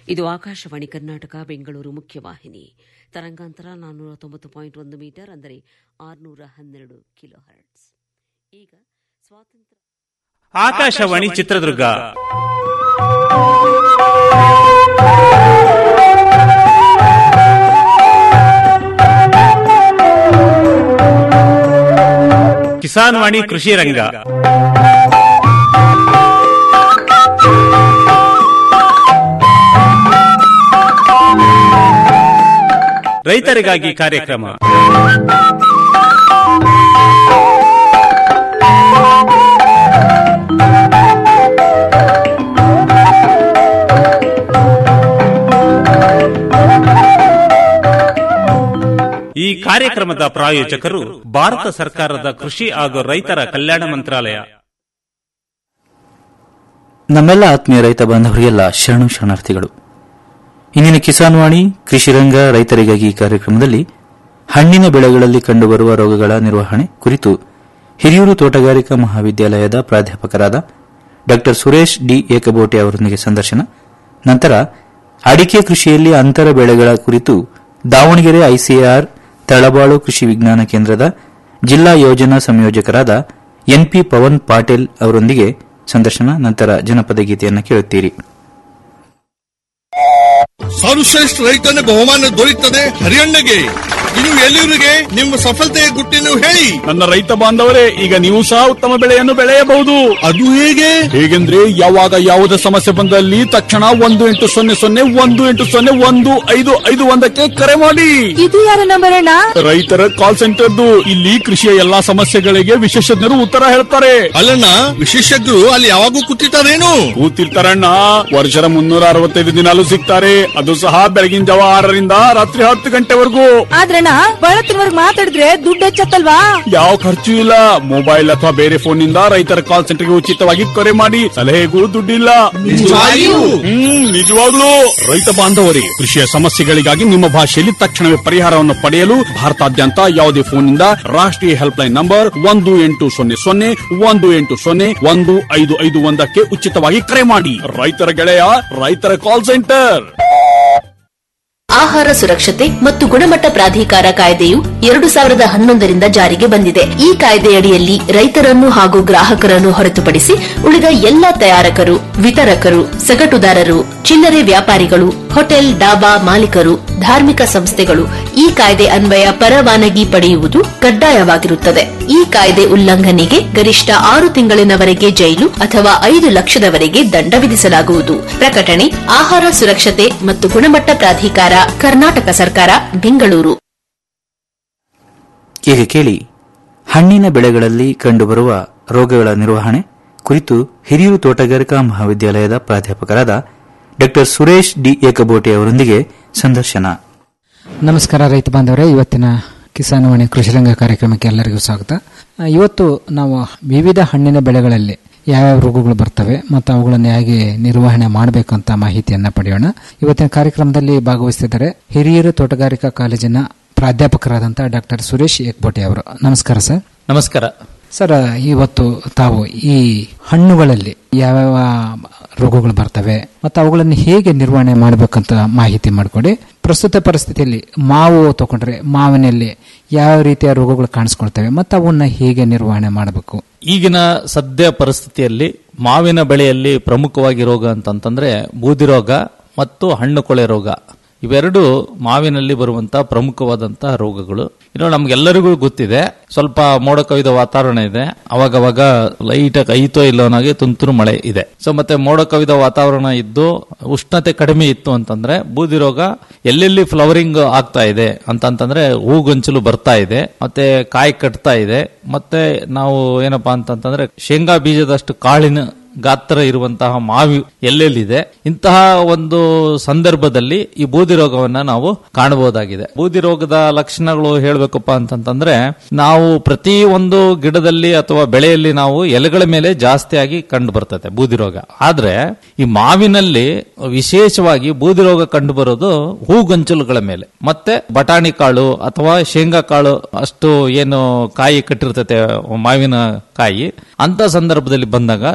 ಇದು ಆಕಾಶವಾಣಿ ಕರ್ನಾಟಕ ಬೆಂಗಳೂರು ಮುಖ್ಯವಾಹಿನಿ ತರಂಗಾಂತರ ನಾನ್ನೂರ ತೊಂಬತ್ತು ಪಾಯಿಂಟ್ ಒಂದು ಮೀಟರ್ ಅಂದರೆ ಆರುನೂರ ಹನ್ನೆರಡು ಕಿಲೋ ಹರ್ಟ್ಸ್ ಈಗ ಸ್ವಾತಂತ್ರ್ಯ ಆಕಾಶವಾಣಿ ಚಿತ್ರದುರ್ಗ ಕಿಸಾನ್ ವಾಣಿ ಕೃಷಿ ರಂಗ ರೈತರಿಗಾಗಿ ಕಾರ್ಯಕ್ರಮ ಈ ಕಾರ್ಯಕ್ರಮದ ಪ್ರಾಯೋಜಕರು ಭಾರತ ಸರ್ಕಾರದ ಕೃಷಿ ಹಾಗೂ ರೈತರ ಕಲ್ಯಾಣ ಮಂತ್ರಾಲಯ ನಮ್ಮೆಲ್ಲ ಆತ್ಮೀಯ ರೈತ ಬಾಂಧವರಿಗೆಲ್ಲ ಶರಣು ಶರಣಾರ್ಥಿಗಳು ಇಂದಿನ ಕಿಸಾನ್ ವಾಣಿ ಕೃಷಿರಂಗ ರೈತರಿಗಾಗಿ ಕಾರ್ಯಕ್ರಮದಲ್ಲಿ ಹಣ್ಣಿನ ಬೆಳೆಗಳಲ್ಲಿ ಕಂಡುಬರುವ ರೋಗಗಳ ನಿರ್ವಹಣೆ ಕುರಿತು ಹಿರಿಯೂರು ತೋಟಗಾರಿಕಾ ಮಹಾವಿದ್ಯಾಲಯದ ಪ್ರಾಧ್ಯಾಪಕರಾದ ಡಾ ಸುರೇಶ್ ಡಿ ಏಕಬೋಟೆ ಅವರೊಂದಿಗೆ ಸಂದರ್ಶನ ನಂತರ ಅಡಿಕೆ ಕೃಷಿಯಲ್ಲಿ ಅಂತರ ಬೆಳೆಗಳ ಕುರಿತು ದಾವಣಗೆರೆ ಐಸಿಆರ್ ತಳಬಾಳು ಕೃಷಿ ವಿಜ್ಞಾನ ಕೇಂದ್ರದ ಜಿಲ್ಲಾ ಯೋಜನಾ ಸಂಯೋಜಕರಾದ ಎನ್ಪಿ ಪವನ್ ಪಾಟೀಲ್ ಅವರೊಂದಿಗೆ ಸಂದರ್ಶನ ನಂತರ ಜನಪದ ಗೀತೆಯನ್ನು ಕೇಳುತ್ತೀರಿ ಸರ್ವಶ್ರೇಷ್ಠ ರೈತನ ಬಹುಮಾನ ದೊರೆಯುತ್ತದೆ ಹರಿಯಣ್ಣಗೆ ಇನ್ನು ಎಲ್ಲಿವರಿಗೆ ನಿಮ್ಮ ಸಫಲತೆಯ ಗುಟ್ಟಿನ ಹೇಳಿ ನನ್ನ ರೈತ ಬಾಂಧವರೇ ಈಗ ನೀವು ಸಹ ಉತ್ತಮ ಬೆಳೆಯನ್ನು ಬೆಳೆಯಬಹುದು ಅದು ಹೇಗೆ ಹೇಗೆಂದ್ರೆ ಯಾವಾಗ ಯಾವುದೇ ಸಮಸ್ಯೆ ಬಂದಲ್ಲಿ ತಕ್ಷಣ ಒಂದು ಎಂಟು ಸೊನ್ನೆ ಸೊನ್ನೆ ಒಂದು ಎಂಟು ಸೊನ್ನೆ ಒಂದು ಐದು ಐದು ಒಂದಕ್ಕೆ ಕರೆ ಮಾಡಿ ಇದು ಯಾರ ನಂಬರ್ ಅಣ್ಣ ರೈತರ ಕಾಲ್ ಸೆಂಟರ್ದು ಇಲ್ಲಿ ಕೃಷಿಯ ಎಲ್ಲಾ ಸಮಸ್ಯೆಗಳಿಗೆ ವಿಶೇಷಜ್ಞರು ಉತ್ತರ ಹೇಳ್ತಾರೆ ಅಲ್ಲಣ್ಣ ವಿಶೇಷಜ್ಞರು ಅಲ್ಲಿ ಯಾವಾಗೂ ಕೂತಿರ್ತಾರೇನು ಕೂತಿರ್ತಾರಣ್ಣ ವರ್ಷದ ಮುನ್ನೂರ ಅರವತ್ತೈದು ದಿನಾಲು ಸಿಗ್ತಾರೆ ಅದು ಸಹ ಬೆಳಗಿನ ಜಾವ ಆರರಿಂದ ರಾತ್ರಿ ಹತ್ತು ಗಂಟೆವರೆಗೂ ಆದ್ರಣ್ಣ ಬಳತ್ತಿನವರ್ಗ್ ಮಾತಾಡಿದ್ರೆ ದುಡ್ಡು ಹೆಚ್ಚತ್ತಲ್ವಾ ಯಾವ ಖರ್ಚು ಇಲ್ಲ ಮೊಬೈಲ್ ಅಥವಾ ಬೇರೆ ಫೋನ್ ನಿಂದ ರೈತರ ಕಾಲ್ ಸೆಂಟರ್ಗೆ ಉಚಿತವಾಗಿ ಕರೆ ಮಾಡಿ ಸಲಹೆಗೂ ದುಡ್ಡಿಲ್ಲ ನಿಜವಾಗಿಯೂ? ಹ್ಮ್ ನಿಜವಾಗ್ಲೂ ರೈತ ಬಾಂಧವರಿಗೆ ಕೃಷಿಯ ಸಮಸ್ಯೆಗಳಿಗಾಗಿ ನಿಮ್ಮ ಭಾಷೆಯಲ್ಲಿ ತಕ್ಷಣವೇ ಪರಿಹಾರವನ್ನು ಪಡೆಯಲು ಭಾರತಾದ್ಯಂತ ಯಾವುದೇ ಫೋನ್ನಿಂದ ರಾಷ್ಟ್ರೀಯ ಹೆಲ್ಪ್ ಲೈನ್ ನಂಬರ್ ಒಂದು ಎಂಟು ಸೊನ್ನೆ ಸೊನ್ನೆ ಒಂದು ಎಂಟು ಸೊನ್ನೆ ಒಂದು ಐದು ಐದು ಒಂದಕ್ಕೆ ಉಚಿತವಾಗಿ ಕರೆ ಮಾಡಿ ರೈತರ ಗೆಳೆಯ ರೈತರ ಕಾಲ್ ಸೆಂಟರ್ ಆಹಾರ ಸುರಕ್ಷತೆ ಮತ್ತು ಗುಣಮಟ್ಟ ಪ್ರಾಧಿಕಾರ ಕಾಯ್ದೆಯು ಎರಡು ಸಾವಿರದ ಹನ್ನೊಂದರಿಂದ ಜಾರಿಗೆ ಬಂದಿದೆ ಈ ಕಾಯ್ದೆಯಡಿಯಲ್ಲಿ ರೈತರನ್ನು ಹಾಗೂ ಗ್ರಾಹಕರನ್ನು ಹೊರತುಪಡಿಸಿ ಉಳಿದ ಎಲ್ಲಾ ತಯಾರಕರು ವಿತರಕರು ಸಗಟುದಾರರು ಚಿಲ್ಲರೆ ವ್ಯಾಪಾರಿಗಳು ಹೋಟೆಲ್ ಡಾಬಾ ಮಾಲೀಕರು ಧಾರ್ಮಿಕ ಸಂಸ್ಥೆಗಳು ಈ ಕಾಯ್ದೆ ಅನ್ವಯ ಪರವಾನಗಿ ಪಡೆಯುವುದು ಕಡ್ಡಾಯವಾಗಿರುತ್ತದೆ ಈ ಕಾಯ್ದೆ ಉಲ್ಲಂಘನೆಗೆ ಗರಿಷ್ಠ ಆರು ತಿಂಗಳಿನವರೆಗೆ ಜೈಲು ಅಥವಾ ಐದು ಲಕ್ಷದವರೆಗೆ ದಂಡ ವಿಧಿಸಲಾಗುವುದು ಪ್ರಕಟಣೆ ಆಹಾರ ಸುರಕ್ಷತೆ ಮತ್ತು ಗುಣಮಟ್ಟ ಪ್ರಾಧಿಕಾರ ಕರ್ನಾಟಕ ಸರ್ಕಾರ ಬೆಂಗಳೂರು ಈಗ ಕೇಳಿ ಹಣ್ಣಿನ ಬೆಳೆಗಳಲ್ಲಿ ಕಂಡುಬರುವ ರೋಗಗಳ ನಿರ್ವಹಣೆ ಕುರಿತು ಹಿರಿಯೂರು ತೋಟಗಾರಿಕಾ ಮಹಾವಿದ್ಯಾಲಯದ ಪ್ರಾಧ್ಯಾಪಕರಾದ ಡಾ ಸುರೇಶ್ ಡಿ ಏಕಬೋಟೆ ಅವರೊಂದಿಗೆ ಸಂದರ್ಶನ ನಮಸ್ಕಾರ ರೈತ ಬಾಂಧವರೇ ಇವತ್ತಿನ ಕಿಸಾನ್ ವಾಣಿ ಕೃಷಿರಂಗ ಕಾರ್ಯಕ್ರಮಕ್ಕೆ ಎಲ್ಲರಿಗೂ ಸ್ವಾಗತ ಆ, ಇವತ್ತು ನಾವು ವಿವಿಧ ಹಣ್ಣಿನ ಬೆಳೆಗಳಲ್ಲಿ ಯಾವ್ಯಾವ ರೋಗಗಳು ಬರ್ತವೆ ಮತ್ತು ಅವುಗಳನ್ನು ಹೇಗೆ ನಿರ್ವಹಣೆ ಮಾಡಬೇಕಂತ ಮಾಹಿತಿಯನ್ನ ಪಡೆಯೋಣ ಇವತ್ತಿನ ಕಾರ್ಯಕ್ರಮದಲ್ಲಿ ಭಾಗವಹಿಸುತ್ತಿದ್ದಾರೆ ಹಿರಿಯೂರು ತೋಟಗಾರಿಕಾ ಕಾಲೇಜಿನ ಪ್ರಾಧ್ಯಾಪಕರಾದಂತಹ ಡಾಕ್ಟರ್ ಸುರೇಶ್ ಏಕ್ಬೋಟೆ ಅವರು ನಮಸ್ಕಾರ ಸರ್ ನಮಸ್ಕಾರ ಸರ್ ಇವತ್ತು ತಾವು ಈ ಹಣ್ಣುಗಳಲ್ಲಿ ಯಾವ್ಯಾವ ರೋಗಗಳು ಬರ್ತವೆ ಮತ್ತು ಅವುಗಳನ್ನು ಹೇಗೆ ನಿರ್ವಹಣೆ ಮಾಡಬೇಕಂತ ಮಾಹಿತಿ ಮಾಡಿಕೊಡಿ ಪ್ರಸ್ತುತ ಪರಿಸ್ಥಿತಿಯಲ್ಲಿ ಮಾವು ತಗೊಂಡ್ರೆ ಮಾವಿನಲ್ಲಿ ಯಾವ ರೀತಿಯ ರೋಗಗಳು ಕಾಣಿಸ್ಕೊಳ್ತವೆ ಮತ್ತು ಅವನ್ನ ಹೇಗೆ ನಿರ್ವಹಣೆ ಮಾಡಬೇಕು ಈಗಿನ ಸದ್ಯ ಪರಿಸ್ಥಿತಿಯಲ್ಲಿ ಮಾವಿನ ಬೆಳೆಯಲ್ಲಿ ಪ್ರಮುಖವಾಗಿ ರೋಗ ಅಂತಂತಂದ್ರೆ ಬೂದಿ ರೋಗ ಮತ್ತು ಹಣ್ಣು ಕೊಳೆ ರೋಗ ಇವೆರಡು ಮಾವಿನಲ್ಲಿ ಬರುವಂತಹ ಪ್ರಮುಖವಾದಂತಹ ರೋಗಗಳು ಇನ್ನು ನಮ್ಗೆಲ್ಲರಿಗೂ ಗೊತ್ತಿದೆ ಸ್ವಲ್ಪ ಮೋಡ ಕವಿದ ವಾತಾವರಣ ಇದೆ ಅವಾಗವಾಗ ಲೈಟ್ ಆಗಿ ಐತೋ ಇಲ್ಲೋನಾಗಿ ತುಂತುರು ಮಳೆ ಇದೆ ಸೊ ಮತ್ತೆ ಮೋಡ ಕವಿದ ವಾತಾವರಣ ಇದ್ದು ಉಷ್ಣತೆ ಕಡಿಮೆ ಇತ್ತು ಅಂತಂದ್ರೆ ಬೂದಿ ರೋಗ ಎಲ್ಲೆಲ್ಲಿ ಫ್ಲವರಿಂಗ್ ಆಗ್ತಾ ಇದೆ ಅಂತಂತಂದ್ರೆ ಹೂಗೊಂಚಲು ಬರ್ತಾ ಇದೆ ಮತ್ತೆ ಕಾಯಿ ಕಟ್ತಾ ಇದೆ ಮತ್ತೆ ನಾವು ಏನಪ್ಪಾ ಅಂತಂತಂದ್ರೆ ಶೇಂಗಾ ಬೀಜದಷ್ಟು ಕಾಳಿನ ಗಾತ್ರ ಇರುವಂತಹ ಮಾವಿ ಎಲ್ಲೆಲ್ಲಿದೆ ಇಂತಹ ಒಂದು ಸಂದರ್ಭದಲ್ಲಿ ಈ ಬೂದಿ ರೋಗವನ್ನ ನಾವು ಕಾಣಬಹುದಾಗಿದೆ ಬೂದಿ ರೋಗದ ಲಕ್ಷಣಗಳು ಹೇಳ್ಬೇಕಪ್ಪ ಅಂತಂತಂದ್ರೆ ನಾವು ಪ್ರತಿ ಒಂದು ಗಿಡದಲ್ಲಿ ಅಥವಾ ಬೆಳೆಯಲ್ಲಿ ನಾವು ಎಲೆಗಳ ಮೇಲೆ ಜಾಸ್ತಿಯಾಗಿ ಕಂಡು ಬರ್ತದೆ ಬೂದಿ ರೋಗ ಆದ್ರೆ ಈ ಮಾವಿನಲ್ಲಿ ವಿಶೇಷವಾಗಿ ಬೂದಿ ರೋಗ ಕಂಡು ಬರೋದು ಹೂಗೊಂಚಲುಗಳ ಮೇಲೆ ಮತ್ತೆ ಬಟಾಣಿ ಕಾಳು ಅಥವಾ ಶೇಂಗಾ ಕಾಳು ಅಷ್ಟು ಏನು ಕಾಯಿ ಕಟ್ಟಿರ್ತತೆ ಮಾವಿನ ಕಾಯಿ ಅಂತ ಸಂದರ್ಭದಲ್ಲಿ ಬಂದಾಗ ಸಂಪೂರ್ಣ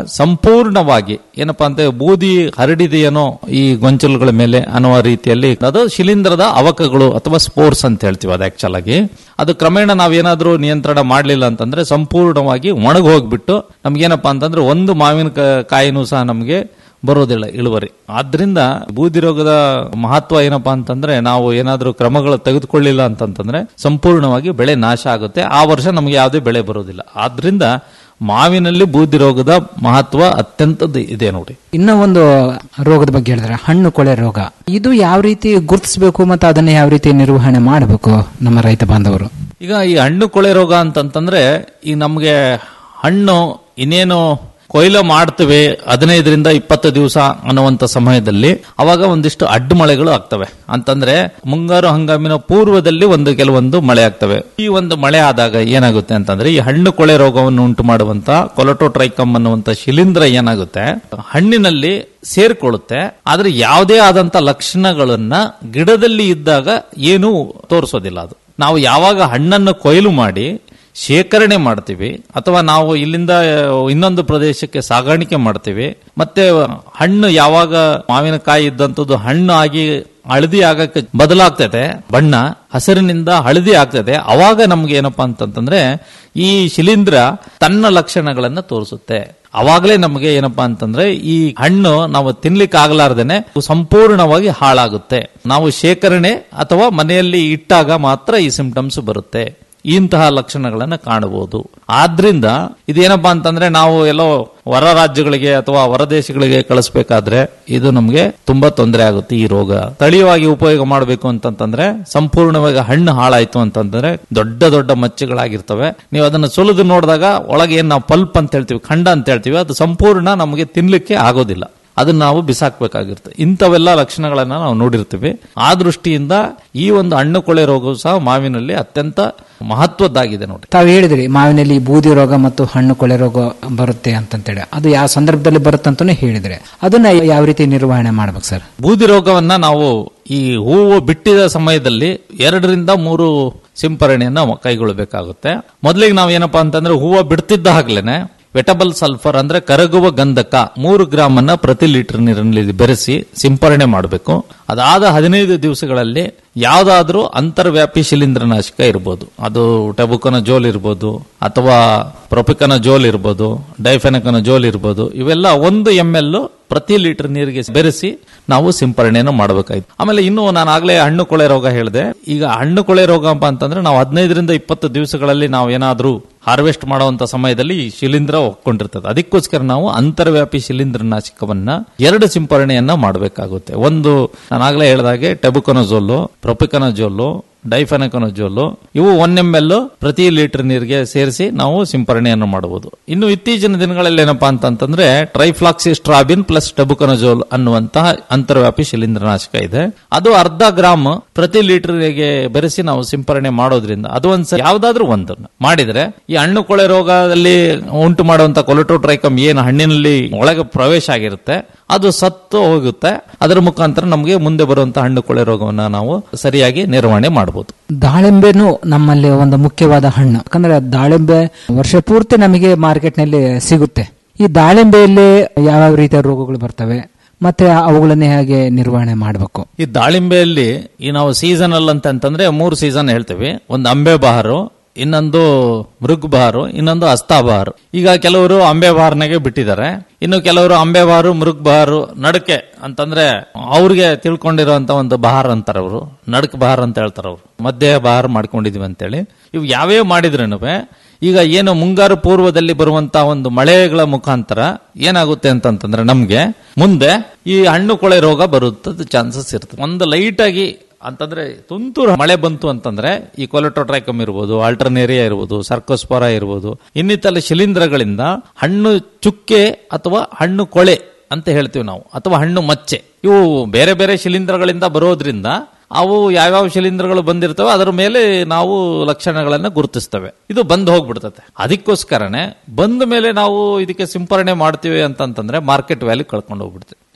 ಸಂಪೂರ್ಣವಾಗಿ ಏನಪ್ಪಾ ಅಂತ ಬೂದಿ ಹರಡಿದೆಯೇನೋ ಈ ಗೊಂಚಲುಗಳ ಮೇಲೆ ಅನ್ನುವ ರೀತಿಯಲ್ಲಿ ಅದು ಶಿಲೀಂಧ್ರದ ಅವಕಗಳು ಅಥವಾ ಸ್ಪೋರ್ಸ್ ಅಂತ ಹೇಳ್ತೀವಿ ಅದು ಆಕ್ಚುಲ್ ಆಗಿ ಅದು ಕ್ರಮೇಣ ನಾವೇನಾದ್ರೂ ನಿಯಂತ್ರಣ ಮಾಡಲಿಲ್ಲ ಅಂತಂದ್ರೆ ಸಂಪೂರ್ಣವಾಗಿ ಒಣಗಿ ಹೋಗ್ಬಿಟ್ಟು ನಮ್ಗೇನಪ್ಪಾ ಅಂತಂದ್ರೆ ಒಂದು ಮಾವಿನ ಕ- ಕಾಯಿನೂ ಸಹ ನಮಗೆ ಬರೋದಿಲ್ಲ ಇಳುವರಿ ಆದ್ರಿಂದ ಬೂದಿ ರೋಗದ ಮಹತ್ವ ಏನಪ್ಪಾ ಅಂತಂದ್ರೆ ನಾವು ಏನಾದ್ರೂ ಕ್ರಮಗಳು ತೆಗೆದುಕೊಳ್ಳಿಲ್ಲ ಅಂತಂತಂದ್ರೆ ಸಂಪೂರ್ಣವಾಗಿ ಬೆಳೆ ನಾಶ ಆಗುತ್ತೆ ಆ ವರ್ಷ ನಮಗೆ ಯಾವುದೇ ಬೆಳೆ ಬರೋದಿಲ್ಲ ಆದ್ರಿಂದ ಮಾವಿನಲ್ಲಿ ಬೂದಿ ರೋಗದ ಮಹತ್ವ ಅತ್ಯಂತ ಇದೆ ನೋಡಿ ಇನ್ನ ಒಂದು ರೋಗದ ಬಗ್ಗೆ ಹೇಳಿದ್ರೆ ಹಣ್ಣು ಕೊಳೆ ರೋಗ ಇದು ಯಾವ ರೀತಿ ಗುರುತಿಸಬೇಕು ಮತ್ತು ಅದನ್ನ ಯಾವ ರೀತಿ ನಿರ್ವಹಣೆ ಮಾಡಬೇಕು ನಮ್ಮ ರೈತ ಬಾಂಧವರು ಈಗ ಈ ಹಣ್ಣು ಕೊಳೆ ರೋಗ ಅಂತಂತಂದ್ರೆ ಈ ನಮಗೆ ಹಣ್ಣು ಇನ್ನೇನು ಕೊಯ್ಲು ಮಾಡ್ತೇವೆ ಹದಿನೈದರಿಂದ ಇಪ್ಪತ್ತು ದಿವಸ ಅನ್ನುವಂತ ಸಮಯದಲ್ಲಿ ಅವಾಗ ಒಂದಿಷ್ಟು ಅಡ್ಡು ಮಳೆಗಳು ಆಗ್ತವೆ ಅಂತಂದ್ರೆ ಮುಂಗಾರು ಹಂಗಾಮಿನ ಪೂರ್ವದಲ್ಲಿ ಒಂದು ಕೆಲವೊಂದು ಮಳೆ ಆಗ್ತವೆ ಈ ಒಂದು ಮಳೆ ಆದಾಗ ಏನಾಗುತ್ತೆ ಅಂತಂದ್ರೆ ಈ ಹಣ್ಣು ಕೊಳೆ ರೋಗವನ್ನು ಉಂಟು ಮಾಡುವಂತ ಕೊಲಟೋಟ್ರೈಕಮ್ ಅನ್ನುವಂತ ಶಿಲೀಂಧ್ರ ಏನಾಗುತ್ತೆ ಹಣ್ಣಿನಲ್ಲಿ ಸೇರ್ಕೊಳ್ಳುತ್ತೆ ಆದ್ರೆ ಯಾವುದೇ ಆದಂತ ಲಕ್ಷಣಗಳನ್ನ ಗಿಡದಲ್ಲಿ ಇದ್ದಾಗ ಏನೂ ತೋರಿಸೋದಿಲ್ಲ ಅದು ನಾವು ಯಾವಾಗ ಹಣ್ಣನ್ನು ಕೊಯ್ಲು ಮಾಡಿ ಶೇಖರಣೆ ಮಾಡ್ತೀವಿ ಅಥವಾ ನಾವು ಇಲ್ಲಿಂದ ಇನ್ನೊಂದು ಪ್ರದೇಶಕ್ಕೆ ಸಾಗಾಣಿಕೆ ಮಾಡ್ತೀವಿ ಮತ್ತೆ ಹಣ್ಣು ಯಾವಾಗ ಮಾವಿನಕಾಯಿ ಇದ್ದಂಥದ್ದು ಹಣ್ಣು ಆಗಿ ಹಳದಿ ಆಗಕ್ಕೆ ಬದಲಾಗ್ತದೆ ಬಣ್ಣ ಹಸಿರಿನಿಂದ ಹಳದಿ ಆಗ್ತದೆ ಅವಾಗ ನಮ್ಗೆ ಏನಪ್ಪಾ ಅಂತಂತಂದ್ರೆ ಈ ಶಿಲೀಂಧ್ರ ತನ್ನ ಲಕ್ಷಣಗಳನ್ನ ತೋರಿಸುತ್ತೆ ಅವಾಗಲೇ ನಮಗೆ ಏನಪ್ಪಾ ಅಂತಂದ್ರೆ ಈ ಹಣ್ಣು ನಾವು ತಿನ್ಲಿಕ್ಕೆ ಆಗ್ಲಾರ್ದೇನೆ ಸಂಪೂರ್ಣವಾಗಿ ಹಾಳಾಗುತ್ತೆ ನಾವು ಶೇಖರಣೆ ಅಥವಾ ಮನೆಯಲ್ಲಿ ಇಟ್ಟಾಗ ಮಾತ್ರ ಈ ಸಿಂಪ್ಟಮ್ಸ್ ಬರುತ್ತೆ ಇಂತಹ ಲಕ್ಷಣಗಳನ್ನ ಕಾಣಬಹುದು ಆದ್ರಿಂದ ಇದೇನಪ್ಪಾ ಅಂತಂದ್ರೆ ನಾವು ಎಲ್ಲೋ ಹೊರ ರಾಜ್ಯಗಳಿಗೆ ಅಥವಾ ಹೊರ ದೇಶಗಳಿಗೆ ಕಳಿಸ್ಬೇಕಾದ್ರೆ ಇದು ನಮಗೆ ತುಂಬಾ ತೊಂದರೆ ಆಗುತ್ತೆ ಈ ರೋಗ ತಳಿಯವಾಗಿ ಉಪಯೋಗ ಮಾಡಬೇಕು ಅಂತಂತಂದ್ರೆ ಸಂಪೂರ್ಣವಾಗಿ ಹಣ್ಣು ಹಾಳಾಯ್ತು ಅಂತಂದ್ರೆ ದೊಡ್ಡ ದೊಡ್ಡ ಮಚ್ಚೆಗಳಾಗಿರ್ತವೆ ನೀವು ಅದನ್ನ ಸುಲಿದು ನೋಡಿದಾಗ ಒಳಗೆ ಏನ್ ನಾವು ಪಲ್ಪ್ ಅಂತ ಹೇಳ್ತೀವಿ ಖಂಡ ಅಂತ ಹೇಳ್ತೀವಿ ಅದು ಸಂಪೂರ್ಣ ನಮಗೆ ತಿನ್ಲಿಕ್ಕೆ ಆಗೋದಿಲ್ಲ ಅದನ್ನ ನಾವು ಬಿಸಾಕ್ಬೇಕಾಗಿರುತ್ತೆ ಇಂಥವೆಲ್ಲ ಲಕ್ಷಣಗಳನ್ನ ನಾವು ನೋಡಿರ್ತೀವಿ ಆ ದೃಷ್ಟಿಯಿಂದ ಈ ಒಂದು ಹಣ್ಣು ಕೊಳೆ ರೋಗವು ಸಹ ಮಾವಿನಲ್ಲಿ ಅತ್ಯಂತ ಮಹತ್ವದ್ದಾಗಿದೆ ನೋಡಿ ತಾವು ಹೇಳಿದ್ರಿ ಮಾವಿನಲ್ಲಿ ಬೂದಿ ರೋಗ ಮತ್ತು ಹಣ್ಣು ಕೊಳೆ ರೋಗ ಬರುತ್ತೆ ಅಂತಂತೇಳಿ ಅದು ಯಾವ ಸಂದರ್ಭದಲ್ಲಿ ಬರುತ್ತೆ ಅಂತಾನೆ ಹೇಳಿದ್ರೆ ಅದನ್ನ ಯಾವ ರೀತಿ ನಿರ್ವಹಣೆ ಮಾಡ್ಬೇಕು ಸರ್ ಬೂದಿ ರೋಗವನ್ನ ನಾವು ಈ ಹೂವು ಬಿಟ್ಟಿದ ಸಮಯದಲ್ಲಿ ಎರಡರಿಂದ ಮೂರು ಸಿಂಪರಣೆಯನ್ನ ಕೈಗೊಳ್ಳಬೇಕಾಗುತ್ತೆ ಮೊದಲಿಗೆ ನಾವು ಏನಪ್ಪಾ ಅಂತಂದ್ರೆ ಹೂವು ಬಿಡ್ತಿದ್ದ ಹಾಗ್ಲೇನೆ ವೆಟಬಲ್ ಸಲ್ಫರ್ ಅಂದ್ರೆ ಕರಗುವ ಗಂಧಕ ಮೂರು ಗ್ರಾಮ್ ಅನ್ನ ಪ್ರತಿ ಲೀಟರ್ ನೀರಿನಲ್ಲಿ ಬೆರೆಸಿ ಸಿಂಪರಣೆ ಮಾಡಬೇಕು ಅದಾದ ಹದಿನೈದು ದಿವಸಗಳಲ್ಲಿ ಯಾವ್ದಾದ್ರೂ ಅಂತರ್ವ್ಯಾಪಿ ಶಿಲೀಂಧ್ರನಾಶಕ ಇರ್ಬೋದು ಅದು ಟೆಬುಕನ ಜೋಲ್ ಇರ್ಬೋದು ಅಥವಾ ಪ್ರೊಪಿಕನ ಜೋಲ್ ಇರ್ಬೋದು ಡೈಫೆನಕನ ಜೋಲ್ ಇರ್ಬೋದು ಇವೆಲ್ಲ ಒಂದು ಎಂ ಎಲ್ ಪ್ರತಿ ಲೀಟರ್ ನೀರಿಗೆ ಬೆರೆಸಿ ನಾವು ಸಿಂಪರಣೆಯನ್ನು ಮಾಡಬೇಕಾಯ್ತು ಆಮೇಲೆ ಇನ್ನು ನಾನು ಆಗ್ಲೇ ಹಣ್ಣು ಕೊಳೆ ರೋಗ ಹೇಳಿದೆ ಈಗ ಹಣ್ಣು ಕೊಳೆ ರೋಗ ಅಂತ ಅಂತಂದ್ರೆ ನಾವು ಹದಿನೈದರಿಂದ ಇಪ್ಪತ್ತು ದಿವಸಗಳಲ್ಲಿ ನಾವು ಏನಾದ್ರೂ ಹಾರ್ವೆಸ್ಟ್ ಮಾಡುವಂತ ಸಮಯದಲ್ಲಿ ಈ ಶಿಲೀಂಧ್ರ ಒಕ್ಕೊಂಡಿರ್ತದೆ ಅದಕ್ಕೋಸ್ಕರ ನಾವು ಅಂತರ್ವ್ಯಾಪಿ ಶಿಲೀಂಧ್ರ ನಾಶಕವನ್ನ ಎರಡು ಸಿಂಪರಣೆಯನ್ನ ಮಾಡಬೇಕಾಗುತ್ತೆ ಒಂದು ನಾನು ಆಗ್ಲೇ ಹೇಳಿದಾಗೆ ಟೆಬುಕನಜೋಲು ಪ್ರೊಪಿಕನಜೋಲು ಡೈಫೆನಕನಜೋಲು ಇವು ಒನ್ ಎಂ ಎಲ್ ಪ್ರತಿ ಲೀಟರ್ ನೀರಿಗೆ ಸೇರಿಸಿ ನಾವು ಸಿಂಪರಣೆಯನ್ನು ಮಾಡಬಹುದು ಇನ್ನು ಇತ್ತೀಚಿನ ದಿನಗಳಲ್ಲಿ ಏನಪ್ಪಾ ಅಂತಂದ್ರೆ ಟ್ರೈಫ್ಲಾಕ್ಸಿ ಸ್ಟ್ರಾಬಿನ್ ಪ್ಲಸ್ ಟೆಬುಕನಜೋಲ್ ಅನ್ನುವಂತಹ ಅಂತರ್ವ್ಯಾಪಿ ಶಿಲೀಂಧ್ರನಾಶಕ ಇದೆ ಅದು ಅರ್ಧ ಗ್ರಾಮ್ ಪ್ರತಿ ಲೀಟರ್ಗೆ ಬೆರೆಸಿ ನಾವು ಸಿಂಪರಣೆ ಮಾಡೋದ್ರಿಂದ ಅದು ಒಂದ್ಸರಿ ಯಾವ್ದಾದ್ರೂ ಒಂದನ್ನು ಮಾಡಿದ್ರೆ ಈ ಹಣ್ಣು ಕೊಳೆ ರೋಗದಲ್ಲಿ ಉಂಟು ಮಾಡುವಂತ ಕೊಲೆಟೋಟ್ರೈಕಮ್ ಏನು ಹಣ್ಣಿನಲ್ಲಿ ಒಳಗೆ ಪ್ರವೇಶ ಆಗಿರುತ್ತೆ ಅದು ಸತ್ತು ಹೋಗುತ್ತೆ ಅದರ ಮುಖಾಂತರ ನಮಗೆ ಮುಂದೆ ಬರುವಂತಹ ಹಣ್ಣು ಕೊಳೆ ರೋಗವನ್ನ ನಾವು ಸರಿಯಾಗಿ ನಿರ್ವಹಣೆ ಮಾಡಬಹುದು ದಾಳಿಂಬೆನೂ ನಮ್ಮಲ್ಲಿ ಒಂದು ಮುಖ್ಯವಾದ ಹಣ್ಣು ಯಾಕಂದ್ರೆ ದಾಳಿಂಬೆ ವರ್ಷ ಪೂರ್ತಿ ನಮಗೆ ಮಾರ್ಕೆಟ್ ನಲ್ಲಿ ಸಿಗುತ್ತೆ ಈ ದಾಳಿಂಬೆಯಲ್ಲಿ ಯಾವ ರೀತಿಯ ರೋಗಗಳು ಬರ್ತವೆ ಮತ್ತೆ ಅವುಗಳನ್ನೇ ಹೇಗೆ ನಿರ್ವಹಣೆ ಮಾಡಬೇಕು ಈ ದಾಳಿಂಬೆಯಲ್ಲಿ ಈ ನಾವು ಸೀಸನಲ್ ಅಂತ ಅಂತಂದ್ರೆ ಮೂರು ಸೀಸನ್ ಹೇಳ್ತೇವೆ ಒಂದು ಅಂಬೆ ಬಹಾರು ಇನ್ನೊಂದು ಮೃಗ್ ಬಹಾರು ಇನ್ನೊಂದು ಹಸ್ತಾ ಬಹಾರು ಈಗ ಕೆಲವರು ಅಂಬೆ ಬಹಾರ್ನಾಗೆ ಬಿಟ್ಟಿದ್ದಾರೆ ಇನ್ನು ಕೆಲವರು ಅಂಬೆ ಬಹಾರು ಮೃಗ್ ಬಹಾರು ನಡಕೆ ಅಂತಂದ್ರೆ ಅವ್ರಿಗೆ ತಿಳ್ಕೊಂಡಿರುವಂತ ಒಂದು ಬಹಾರ್ ಅಂತಾರ ಅವರು ನಡಕ್ ಬಹಾರ್ ಅಂತ ಹೇಳ್ತಾರ ಅವರು ಮಧ್ಯ ಬಹಾರ್ ಮಾಡ್ಕೊಂಡಿದೀವಿ ಅಂತೇಳಿ ಇವು ಯಾವ್ಯಾವ ಮಾಡಿದ್ರೇನು ಈಗ ಏನು ಮುಂಗಾರು ಪೂರ್ವದಲ್ಲಿ ಬರುವಂತ ಒಂದು ಮಳೆಗಳ ಮುಖಾಂತರ ಏನಾಗುತ್ತೆ ಅಂತಂತಂದ್ರೆ ನಮ್ಗೆ ಮುಂದೆ ಈ ಹಣ್ಣು ಕೊಳೆ ರೋಗ ಬರುತ್ತದೆ ಚಾನ್ಸಸ್ ಇರ್ತದೆ ಒಂದು ಲೈಟ್ ಆಗಿ ಅಂತಂದ್ರೆ ತುಂತುರು ಮಳೆ ಬಂತು ಅಂತಂದ್ರೆ ಈ ಕೊಲೆಟೋಟ್ರೈಕಮ್ ಇರ್ಬೋದು ಆಲ್ಟರ್ನೇರಿಯಾ ಇರ್ಬೋದು ಸರ್ಕೋಸ್ಪರ ಇರ್ಬೋದು ಇನ್ನಿತರ ಶಿಲೀಂಧ್ರಗಳಿಂದ ಹಣ್ಣು ಚುಕ್ಕೆ ಅಥವಾ ಹಣ್ಣು ಕೊಳೆ ಅಂತ ಹೇಳ್ತೀವಿ ನಾವು ಅಥವಾ ಹಣ್ಣು ಮಚ್ಚೆ ಇವು ಬೇರೆ ಬೇರೆ ಶಿಲೀಂಧ್ರಗಳಿಂದ ಬರೋದ್ರಿಂದ ಅವು ಯಾವ್ಯಾವ ಶಿಲೀಂಧ್ರಗಳು ಬಂದಿರ್ತವೆ ಅದರ ಮೇಲೆ ನಾವು ಲಕ್ಷಣಗಳನ್ನ ಗುರುತಿಸ್ತವೆ ಇದು ಬಂದ್ ಹೋಗ್ಬಿಡ್ತದೆ ಅದಕ್ಕೋಸ್ಕರನೇ ಬಂದ ಮೇಲೆ ನಾವು ಇದಕ್ಕೆ ಸಿಂಪರಣೆ ಮಾಡ್ತೀವಿ ಅಂತಂತಂದ್ರೆ ಮಾರ್ಕೆಟ್ ವ್ಯಾಲ್ಯೂ ಕಳ್ಕೊಂಡು ಹೋಗ್ಬಿಡ್ತೀವಿ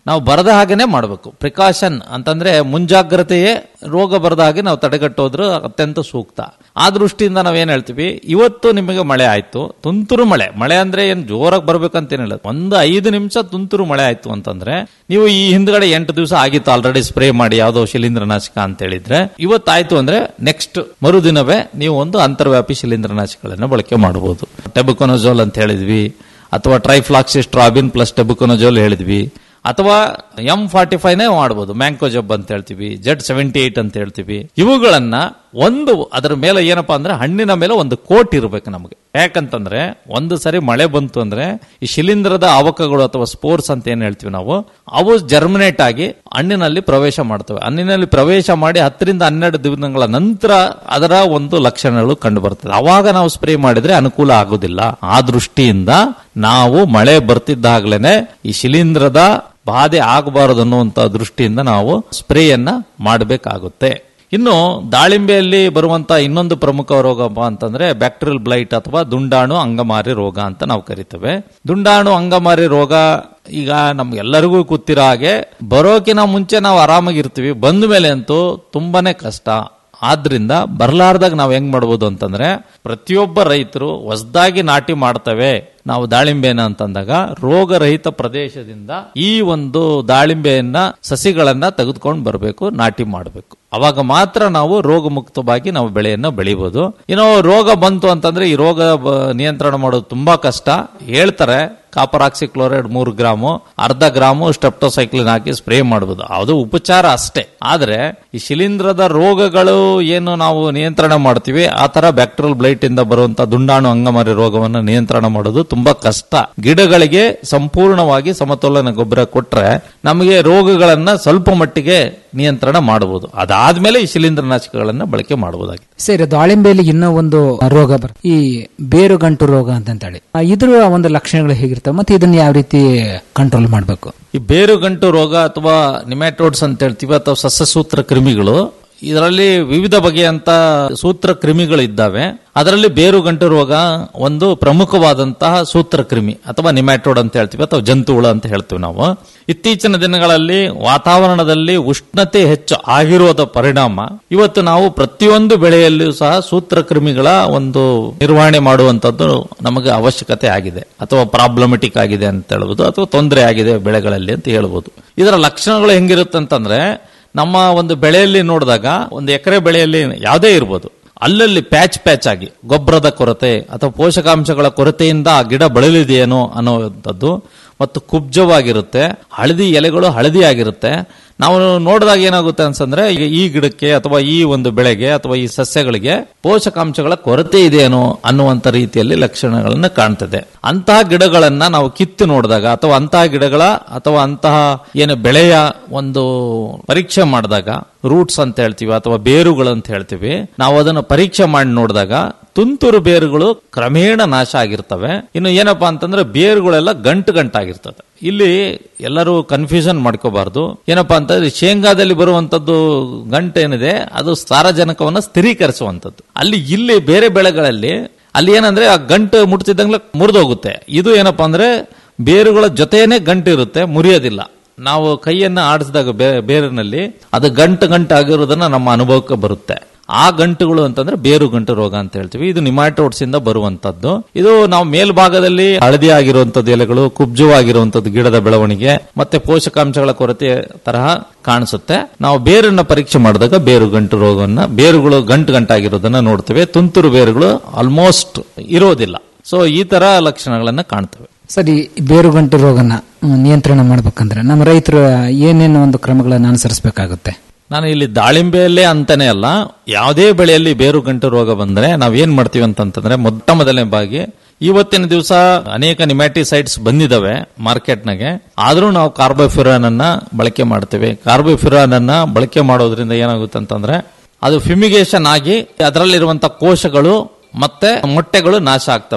ನಾವು ಬರದ ಹಾಗೇನೆ ಮಾಡಬೇಕು ಪ್ರಿಕಾಷನ್ ಅಂತಂದ್ರೆ ಮುಂಜಾಗ್ರತೆಯೇ ರೋಗ ಬರದ ಹಾಗೆ ನಾವು ತಡೆಗಟ್ಟೋದ್ರ ಅತ್ಯಂತ ಸೂಕ್ತ ಆ ದೃಷ್ಟಿಯಿಂದ ನಾವೇನ್ ಹೇಳ್ತೀವಿ ಇವತ್ತು ನಿಮಗೆ ಮಳೆ ಆಯ್ತು ತುಂತುರು ಮಳೆ ಮಳೆ ಅಂದ್ರೆ ಏನ್ ಜೋರಾಗಿ ಬರ್ಬೇಕಂತ ಏನಿಲ್ಲ ಒಂದು ಐದು ನಿಮಿಷ ತುಂತುರು ಮಳೆ ಆಯ್ತು ಅಂತಂದ್ರೆ ನೀವು ಈ ಹಿಂದ್ಗಡೆ ಎಂಟು ದಿವಸ ಆಗಿತ್ತು ಆಲ್ರೆಡಿ ಸ್ಪ್ರೇ ಮಾಡಿ ಯಾವ್ದೋ ಶಿಲೀಂಧ್ರನಾಶಕ ಅಂತ ಹೇಳಿದ್ರೆ ಇವತ್ತಾಯ್ತು ಅಂದ್ರೆ ನೆಕ್ಸ್ಟ್ ಮರುದಿನವೇ ನೀವು ಒಂದು ಅಂತರ್ವ್ಯಾಪಿ ಶಿಲೀಂಧ್ರನಾಶಕಗಳನ್ನ ಬಳಕೆ ಮಾಡಬಹುದು ಟೆಬುಕೊನಜೋಲ್ ಅಂತ ಹೇಳಿದ್ವಿ ಅಥವಾ ಟ್ರೈಫ್ಲಾಕ್ಸಿಸ್ಟ್ರಾಬಿನ್ ಪ್ಲಸ್ ಟೆಬುಕೊನಜೋಲ್ ಹೇಳಿದ್ವಿ ಅಥವಾ ಎಂ ಫಾರ್ಟಿ ಫೈವ್ನೇ ಮಾಡಬಹುದು ಮ್ಯಾಂಕೋಜಬ್ ಅಂತ ಹೇಳ್ತೀವಿ ಜೆಡ್ ಸೆವೆಂಟಿ ಏಟ್ ಅಂತ ಹೇಳ್ತೀವಿ ಇವುಗಳನ್ನ ಒಂದು ಅದರ ಮೇಲೆ ಏನಪ್ಪಾ ಅಂದ್ರೆ ಹಣ್ಣಿನ ಮೇಲೆ ಒಂದು ಕೋಟ್ ಇರಬೇಕು ನಮಗೆ ಯಾಕಂತಂದ್ರೆ ಒಂದು ಸರಿ ಮಳೆ ಬಂತು ಅಂದ್ರೆ ಈ ಶಿಲೀಂಧ್ರದ ಅವಕಗಳು ಅಥವಾ ಸ್ಪೋರ್ಸ್ ಅಂತ ಏನ್ ಹೇಳ್ತೀವಿ ನಾವು ಅವು ಜರ್ಮಿನೇಟ್ ಆಗಿ ಹಣ್ಣಿನಲ್ಲಿ ಪ್ರವೇಶ ಮಾಡ್ತವೆ ಹಣ್ಣಿನಲ್ಲಿ ಪ್ರವೇಶ ಮಾಡಿ ಹತ್ತರಿಂದ ಹನ್ನೆರಡು ದಿನಗಳ ನಂತರ ಅದರ ಒಂದು ಲಕ್ಷಣಗಳು ಕಂಡು ಬರ್ತದೆ ಅವಾಗ ನಾವು ಸ್ಪ್ರೇ ಮಾಡಿದ್ರೆ ಅನುಕೂಲ ಆಗುದಿಲ್ಲ ಆ ದೃಷ್ಟಿಯಿಂದ ನಾವು ಮಳೆ ಬರ್ತಿದ್ದಾಗ್ಲೇನೆ ಈ ಶಿಲೀಂಧ್ರದ ಬಾಧೆ ಆಗಬಾರದು ಅನ್ನುವಂತ ದೃಷ್ಟಿಯಿಂದ ನಾವು ಸ್ಪ್ರೇಯನ್ನ ಮಾಡಬೇಕಾಗುತ್ತೆ ಇನ್ನು ದಾಳಿಂಬೆಯಲ್ಲಿ ಬರುವಂತ ಇನ್ನೊಂದು ಪ್ರಮುಖ ರೋಗಪ್ಪ ಅಂತಂದ್ರೆ ಬ್ಯಾಕ್ಟೀರಿಯಲ್ ಬ್ಲೈಟ್ ಅಥವಾ ದುಂಡಾಣು ಅಂಗಮಾರಿ ರೋಗ ಅಂತ ನಾವು ಕರಿತೇವೆ ದುಂಡಾಣು ಅಂಗಮಾರಿ ರೋಗ ಈಗ ನಮ್ಗೆಲ್ಲರಿಗೂ ಗೊತ್ತಿರೋ ಹಾಗೆ ಬರೋಕಿನ ಮುಂಚೆ ನಾವು ಆರಾಮಾಗಿರ್ತೀವಿ ಬಂದ ಮೇಲೆ ಅಂತೂ ತುಂಬಾನೇ ಕಷ್ಟ ಆದ್ರಿಂದ ಬರ್ಲಾರ್ದಾಗ ನಾವು ಹೆಂಗ್ ಮಾಡ್ಬೋದು ಅಂತಂದ್ರೆ ಪ್ರತಿಯೊಬ್ಬ ರೈತರು ಹೊಸದಾಗಿ ನಾಟಿ ಮಾಡ್ತವೆ ನಾವು ದಾಳಿಂಬೆನ ಅಂತಂದಾಗ ರೋಗರಹಿತ ಪ್ರದೇಶದಿಂದ ಈ ಒಂದು ದಾಳಿಂಬೆಯನ್ನ ಸಸಿಗಳನ್ನ ತೆಗೆದುಕೊಂಡು ಬರಬೇಕು ನಾಟಿ ಮಾಡಬೇಕು ಅವಾಗ ಮಾತ್ರ ನಾವು ರೋಗ ಮುಕ್ತವಾಗಿ ನಾವು ಬೆಳೆಯನ್ನ ಬೆಳಿಬಹುದು ಇನ್ನು ರೋಗ ಬಂತು ಅಂತಂದ್ರೆ ಈ ರೋಗ ಬ- ನಿಯಂತ್ರಣ ಮಾಡೋದು ತುಂಬಾ ಕಷ್ಟ ಹೇಳ್ತಾರೆ ಕಾಪರ್ ಆಕ್ಸಿ ಕ್ಲೋರೈಡ್ ಮೂರು ಗ್ರಾಮು ಅರ್ಧ ಗ್ರಾಮು ಸ್ಟೆಪ್ಟೋಸೈಕ್ಲಿನ್ ಹಾಕಿ ಸ್ಪ್ರೇ ಮಾಡಬಹುದು ಅದು ಉಪಚಾರ ಅಷ್ಟೇ ಆದ್ರೆ ಈ ಶಿಲೀಂಧ್ರದ ರೋಗಗಳು ಏನು ನಾವು ನಿಯಂತ್ರಣ ಮಾಡ್ತೀವಿ ಆ ತರ ಬ್ಯಾಕ್ಟೀರಿಯಲ್ ಬ್ಲೈಟ್ ಇಂದ ಬರುವಂತ ದುಂಡಾಣು ಅಂಗಮಾರಿ ರೋಗವನ್ನು ನಿಯಂತ್ರಣ ಮಾಡೋದು ತುಂಬಾ ಕಷ್ಟ ಗಿಡಗಳಿಗೆ ಸಂಪೂರ್ಣವಾಗಿ ಸಮತೋಲನ ಗೊಬ್ಬರ ಕೊಟ್ರೆ ನಮಗೆ ರೋಗಗಳನ್ನ ಸ್ವಲ್ಪ ಮಟ್ಟಿಗೆ ನಿಯಂತ್ರಣ ಮಾಡಬಹುದು ಅದಾದ್ಮೇಲೆ ಈ ಶಿಲೀಂಧ್ರನಾಶಕಗಳನ್ನ ಬಳಕೆ ಮಾಡಬಹುದಾಗಿದೆ ಸರಿ ದಾಳಿಂಬೆಯಲ್ಲಿ ಇನ್ನೂ ಒಂದು ರೋಗ ಬರ್ ಈ ಬೇರುಗಂಟು ರೋಗ ಅಂತಂತೇಳಿ ಆ, ಇದ್ರ ಒಂದು ಲಕ್ಷಣಗಳು ಹೇಗಿರ್ತವೆ ಮತ್ತೆ ಇದನ್ನ ಯಾವ ರೀತಿ ಕಂಟ್ರೋಲ್ ಮಾಡಬೇಕು ಈ ಬೇರುಗಂಟು ರೋಗ ಅಥವಾ ನಿಮ್ಯಾಟೋಡ್ಸ್ ಅಂತ ಹೇಳ್ತೀವಿ ಅಥವಾ ಸಸ್ಯಸೂತ್ರ ಕ್ರಿಮಿಗಳು ಇದರಲ್ಲಿ ವಿವಿಧ ಬಗೆಯಂತ ಸೂತ್ರ ಕ್ರಿಮಿಗಳು ಇದ್ದಾವೆ ಅದರಲ್ಲಿ ಬೇರುಗಂಟು ರೋಗ ಒಂದು ಪ್ರಮುಖವಾದಂತಹ ಸೂತ್ರ ಕ್ರಿಮಿ ಅಥವಾ ನಿಮ್ಯಾಟೋಡ್ ಅಂತ ಹೇಳ್ತೀವಿ ಅಥವಾ ಜಂತುಹುಳ ಅಂತ ಹೇಳ್ತೀವಿ ನಾವು ಇತ್ತೀಚಿನ ದಿನಗಳಲ್ಲಿ ವಾತಾವರಣದಲ್ಲಿ ಉಷ್ಣತೆ ಹೆಚ್ಚು ಆಗಿರೋದ ಪರಿಣಾಮ ಇವತ್ತು ನಾವು ಪ್ರತಿಯೊಂದು ಬೆಳೆಯಲ್ಲಿಯೂ ಸಹ ಸೂತ್ರ ಕ್ರಿಮಿಗಳ ಒಂದು ನಿರ್ವಹಣೆ ಮಾಡುವಂತದ್ದು ನಮಗೆ ಅವಶ್ಯಕತೆ ಆಗಿದೆ ಅಥವಾ ಪ್ರಾಬ್ಲಮೆಟಿಕ್ ಆಗಿದೆ ಅಂತ ಹೇಳ್ಬೋದು ಅಥವಾ ತೊಂದರೆ ಆಗಿದೆ ಬೆಳೆಗಳಲ್ಲಿ ಅಂತ ಹೇಳ್ಬೋದು ಇದರ ಲಕ್ಷಣಗಳು ಹೆಂಗಿರುತ್ತೆ ಅಂತಂದ್ರೆ ನಮ್ಮ ಒಂದು ಬೆಳೆಯಲ್ಲಿ ನೋಡಿದಾಗ ಒಂದು ಎಕರೆ ಬೆಳೆಯಲ್ಲಿ ಯಾವುದೇ ಇರ್ಬೋದು ಅಲ್ಲಲ್ಲಿ ಪ್ಯಾಚ್ ಪ್ಯಾಚ್ ಆಗಿ ಗೊಬ್ಬರದ ಕೊರತೆ ಅಥವಾ ಪೋಷಕಾಂಶಗಳ ಕೊರತೆಯಿಂದ ಆ ಗಿಡ ಬಳಲಿದೆಯೇನೋ ಅನ್ನೋವಂಥದ್ದು ಮತ್ತು ಕುಬ್ಜವಾಗಿರುತ್ತೆ ಹಳದಿ ಎಲೆಗಳು ಹಳದಿ ಆಗಿರುತ್ತೆ ನಾವು ನೋಡಿದಾಗ ಏನಾಗುತ್ತೆ ಅನ್ಸಂದ್ರೆ ಈಗ ಈ ಗಿಡಕ್ಕೆ ಅಥವಾ ಈ ಒಂದು ಬೆಳೆಗೆ ಅಥವಾ ಈ ಸಸ್ಯಗಳಿಗೆ ಪೋಷಕಾಂಶಗಳ ಕೊರತೆ ಇದೆಯೇನೋ ಅನ್ನುವಂತ ರೀತಿಯಲ್ಲಿ ಲಕ್ಷಣಗಳನ್ನ ಕಾಣ್ತದೆ ಅಂತಹ ಗಿಡಗಳನ್ನ ನಾವು ಕಿತ್ತು ನೋಡಿದಾಗ ಅಥವಾ ಅಂತಹ ಗಿಡಗಳ ಅಥವಾ ಅಂತಹ ಏನು ಬೆಳೆಯ ಒಂದು ಪರೀಕ್ಷೆ ಮಾಡಿದಾಗ ರೂಟ್ಸ್ ಅಂತ ಹೇಳ್ತೀವಿ ಅಥವಾ ಬೇರುಗಳು ಅಂತ ಹೇಳ್ತೀವಿ ನಾವು ಅದನ್ನು ಪರೀಕ್ಷೆ ಮಾಡಿ ನೋಡಿದಾಗ ತುಂತುರು ಬೇರುಗಳು ಕ್ರಮೇಣ ನಾಶ ಆಗಿರ್ತವೆ ಇನ್ನು ಏನಪ್ಪಾ ಅಂತಂದ್ರೆ ಬೇರುಗಳೆಲ್ಲ ಗಂಟು ಗಂಟಾಗಿರ್ತದೆ ಇಲ್ಲಿ ಎಲ್ಲರೂ ಕನ್ಫ್ಯೂಷನ್ ಮಾಡ್ಕೋಬಾರ್ದು ಏನಪ್ಪಾ ಅಂತಂದ್ರೆ ಶೇಂಗಾದಲ್ಲಿ ಬರುವಂತದ್ದು ಗಂಟು ಏನಿದೆ ಅದು ಸಾರಜನಕವನ್ನ ಸ್ಥಿರೀಕರಿಸುವಂತದ್ದು ಅಲ್ಲಿ ಇಲ್ಲಿ ಬೇರೆ ಬೆಳೆಗಳಲ್ಲಿ ಅಲ್ಲಿ ಏನಂದ್ರೆ ಆ ಗಂಟು ಮುಟ್ತಿದ್ದಂಗ್ಲೆ ಮುರಿದೋಗುತ್ತೆ ಇದು ಏನಪ್ಪಾ ಅಂದ್ರೆ ಬೇರುಗಳ ಜೊತೆನೆ ಗಂಟು ಇರುತ್ತೆ ಮುರಿಯೋದಿಲ್ಲ ನಾವು ಕೈಯನ್ನ ಆಡಿಸಿದಾಗ ಬೇ- ಬೇರಿನಲ್ಲಿ ಅದು ಗಂಟು ಗಂಟು ಆಗಿರೋದನ್ನ ನಮ್ಮ ಅನುಭವಕ್ಕೆ ಬರುತ್ತೆ ಆ ಗಂಟುಗಳು ಅಂತಂದ್ರೆ ಬೇರು ಗಂಟು ರೋಗ ಅಂತ ಹೇಳ್ತೀವಿ ಇದು ನಿಮಾಟೋಡ್ಸ್ ಇಂದ ಬರುವಂತದ್ದು ಇದು ನಾವು ಮೇಲ್ಭಾಗದಲ್ಲಿ ಹಳದಿ ಆಗಿರುವಂತದ್ದು ಎಲೆಗಳು ಕುಬ್ಜವಾಗಿರುವಂತದ್ದು ಗಿಡದ ಬೆಳವಣಿಗೆ ಮತ್ತೆ ಪೋಷಕಾಂಶಗಳ ಕೊರತೆ ತರಹ ಕಾಣಿಸುತ್ತೆ ನಾವು ಬೇರನ್ನ ಪರೀಕ್ಷೆ ಮಾಡಿದಾಗ ಬೇರು ಗಂಟು ರೋಗವನ್ನ ಬೇರುಗಳು ಗಂಟು ಗಂಟಾಗಿರೋದನ್ನ ನೋಡ್ತೇವೆ ತುಂತುರು ಬೇರುಗಳು ಆಲ್ಮೋಸ್ಟ್ ಇರೋದಿಲ್ಲ ಸೊ ಈ ತರ ಲಕ್ಷಣಗಳನ್ನ ಕಾಣ್ತವೆ ಸರಿ ಬೇರುಗಂಟು ರೋಗನ ಹ್ಮ್, ನಿಯಂತ್ರಣ ಮಾಡ್ಬೇಕಂದ್ರೆ ನಮ್ಮ ರೈತರು ಏನೇನು ಒಂದು ಕ್ರಮಗಳನ್ನ ಅನುಸರಿಸಬೇಕಾಗುತ್ತೆ ನಾನು ಇಲ್ಲಿ ದಾಳಿಂಬೆಯಲ್ಲೇ ಅಂತಾನೆ ಅಲ್ಲ ಯಾವುದೇ ಬೆಳೆಯಲ್ಲಿ ಬೇರು ಗಂಟು ರೋಗ ಬಂದ್ರೆ ನಾವ್ ಏನ್ ಮಾಡ್ತೀವಿ ಅಂತಂತಂದ್ರೆ ಮೊಟ್ಟ ಮೊದಲನೇ ಬಾಗಿ ಇವತ್ತಿನ ದಿವಸ ಅನೇಕ ನಿಮ್ಯಾಟಿಸೈಡ್ಸ್ ಬಂದಿದಾವೆ ಮಾರ್ಕೆಟ್ನಾಗೆ ಆದ್ರೂ ನಾವು ಕಾರ್ಬೋಫಿರಾನ್ ಅನ್ನ ಬಳಕೆ ಮಾಡ್ತೇವೆ ಕಾರ್ಬೋಫಿರಾನ್ ಅನ್ನ ಬಳಕೆ ಮಾಡೋದ್ರಿಂದ ಏನಾಗುತ್ತೆ ಅಂತಂದ್ರೆ ಅದು ಫ್ಯುಮಿಗೇಷನ್ ಆಗಿ ಅದರಲ್ಲಿರುವಂತ ಕೋಶಗಳು ಮತ್ತೆ ಮೊಟ್ಟೆಗಳು ನಾಶ ಆಗ್ತವೆ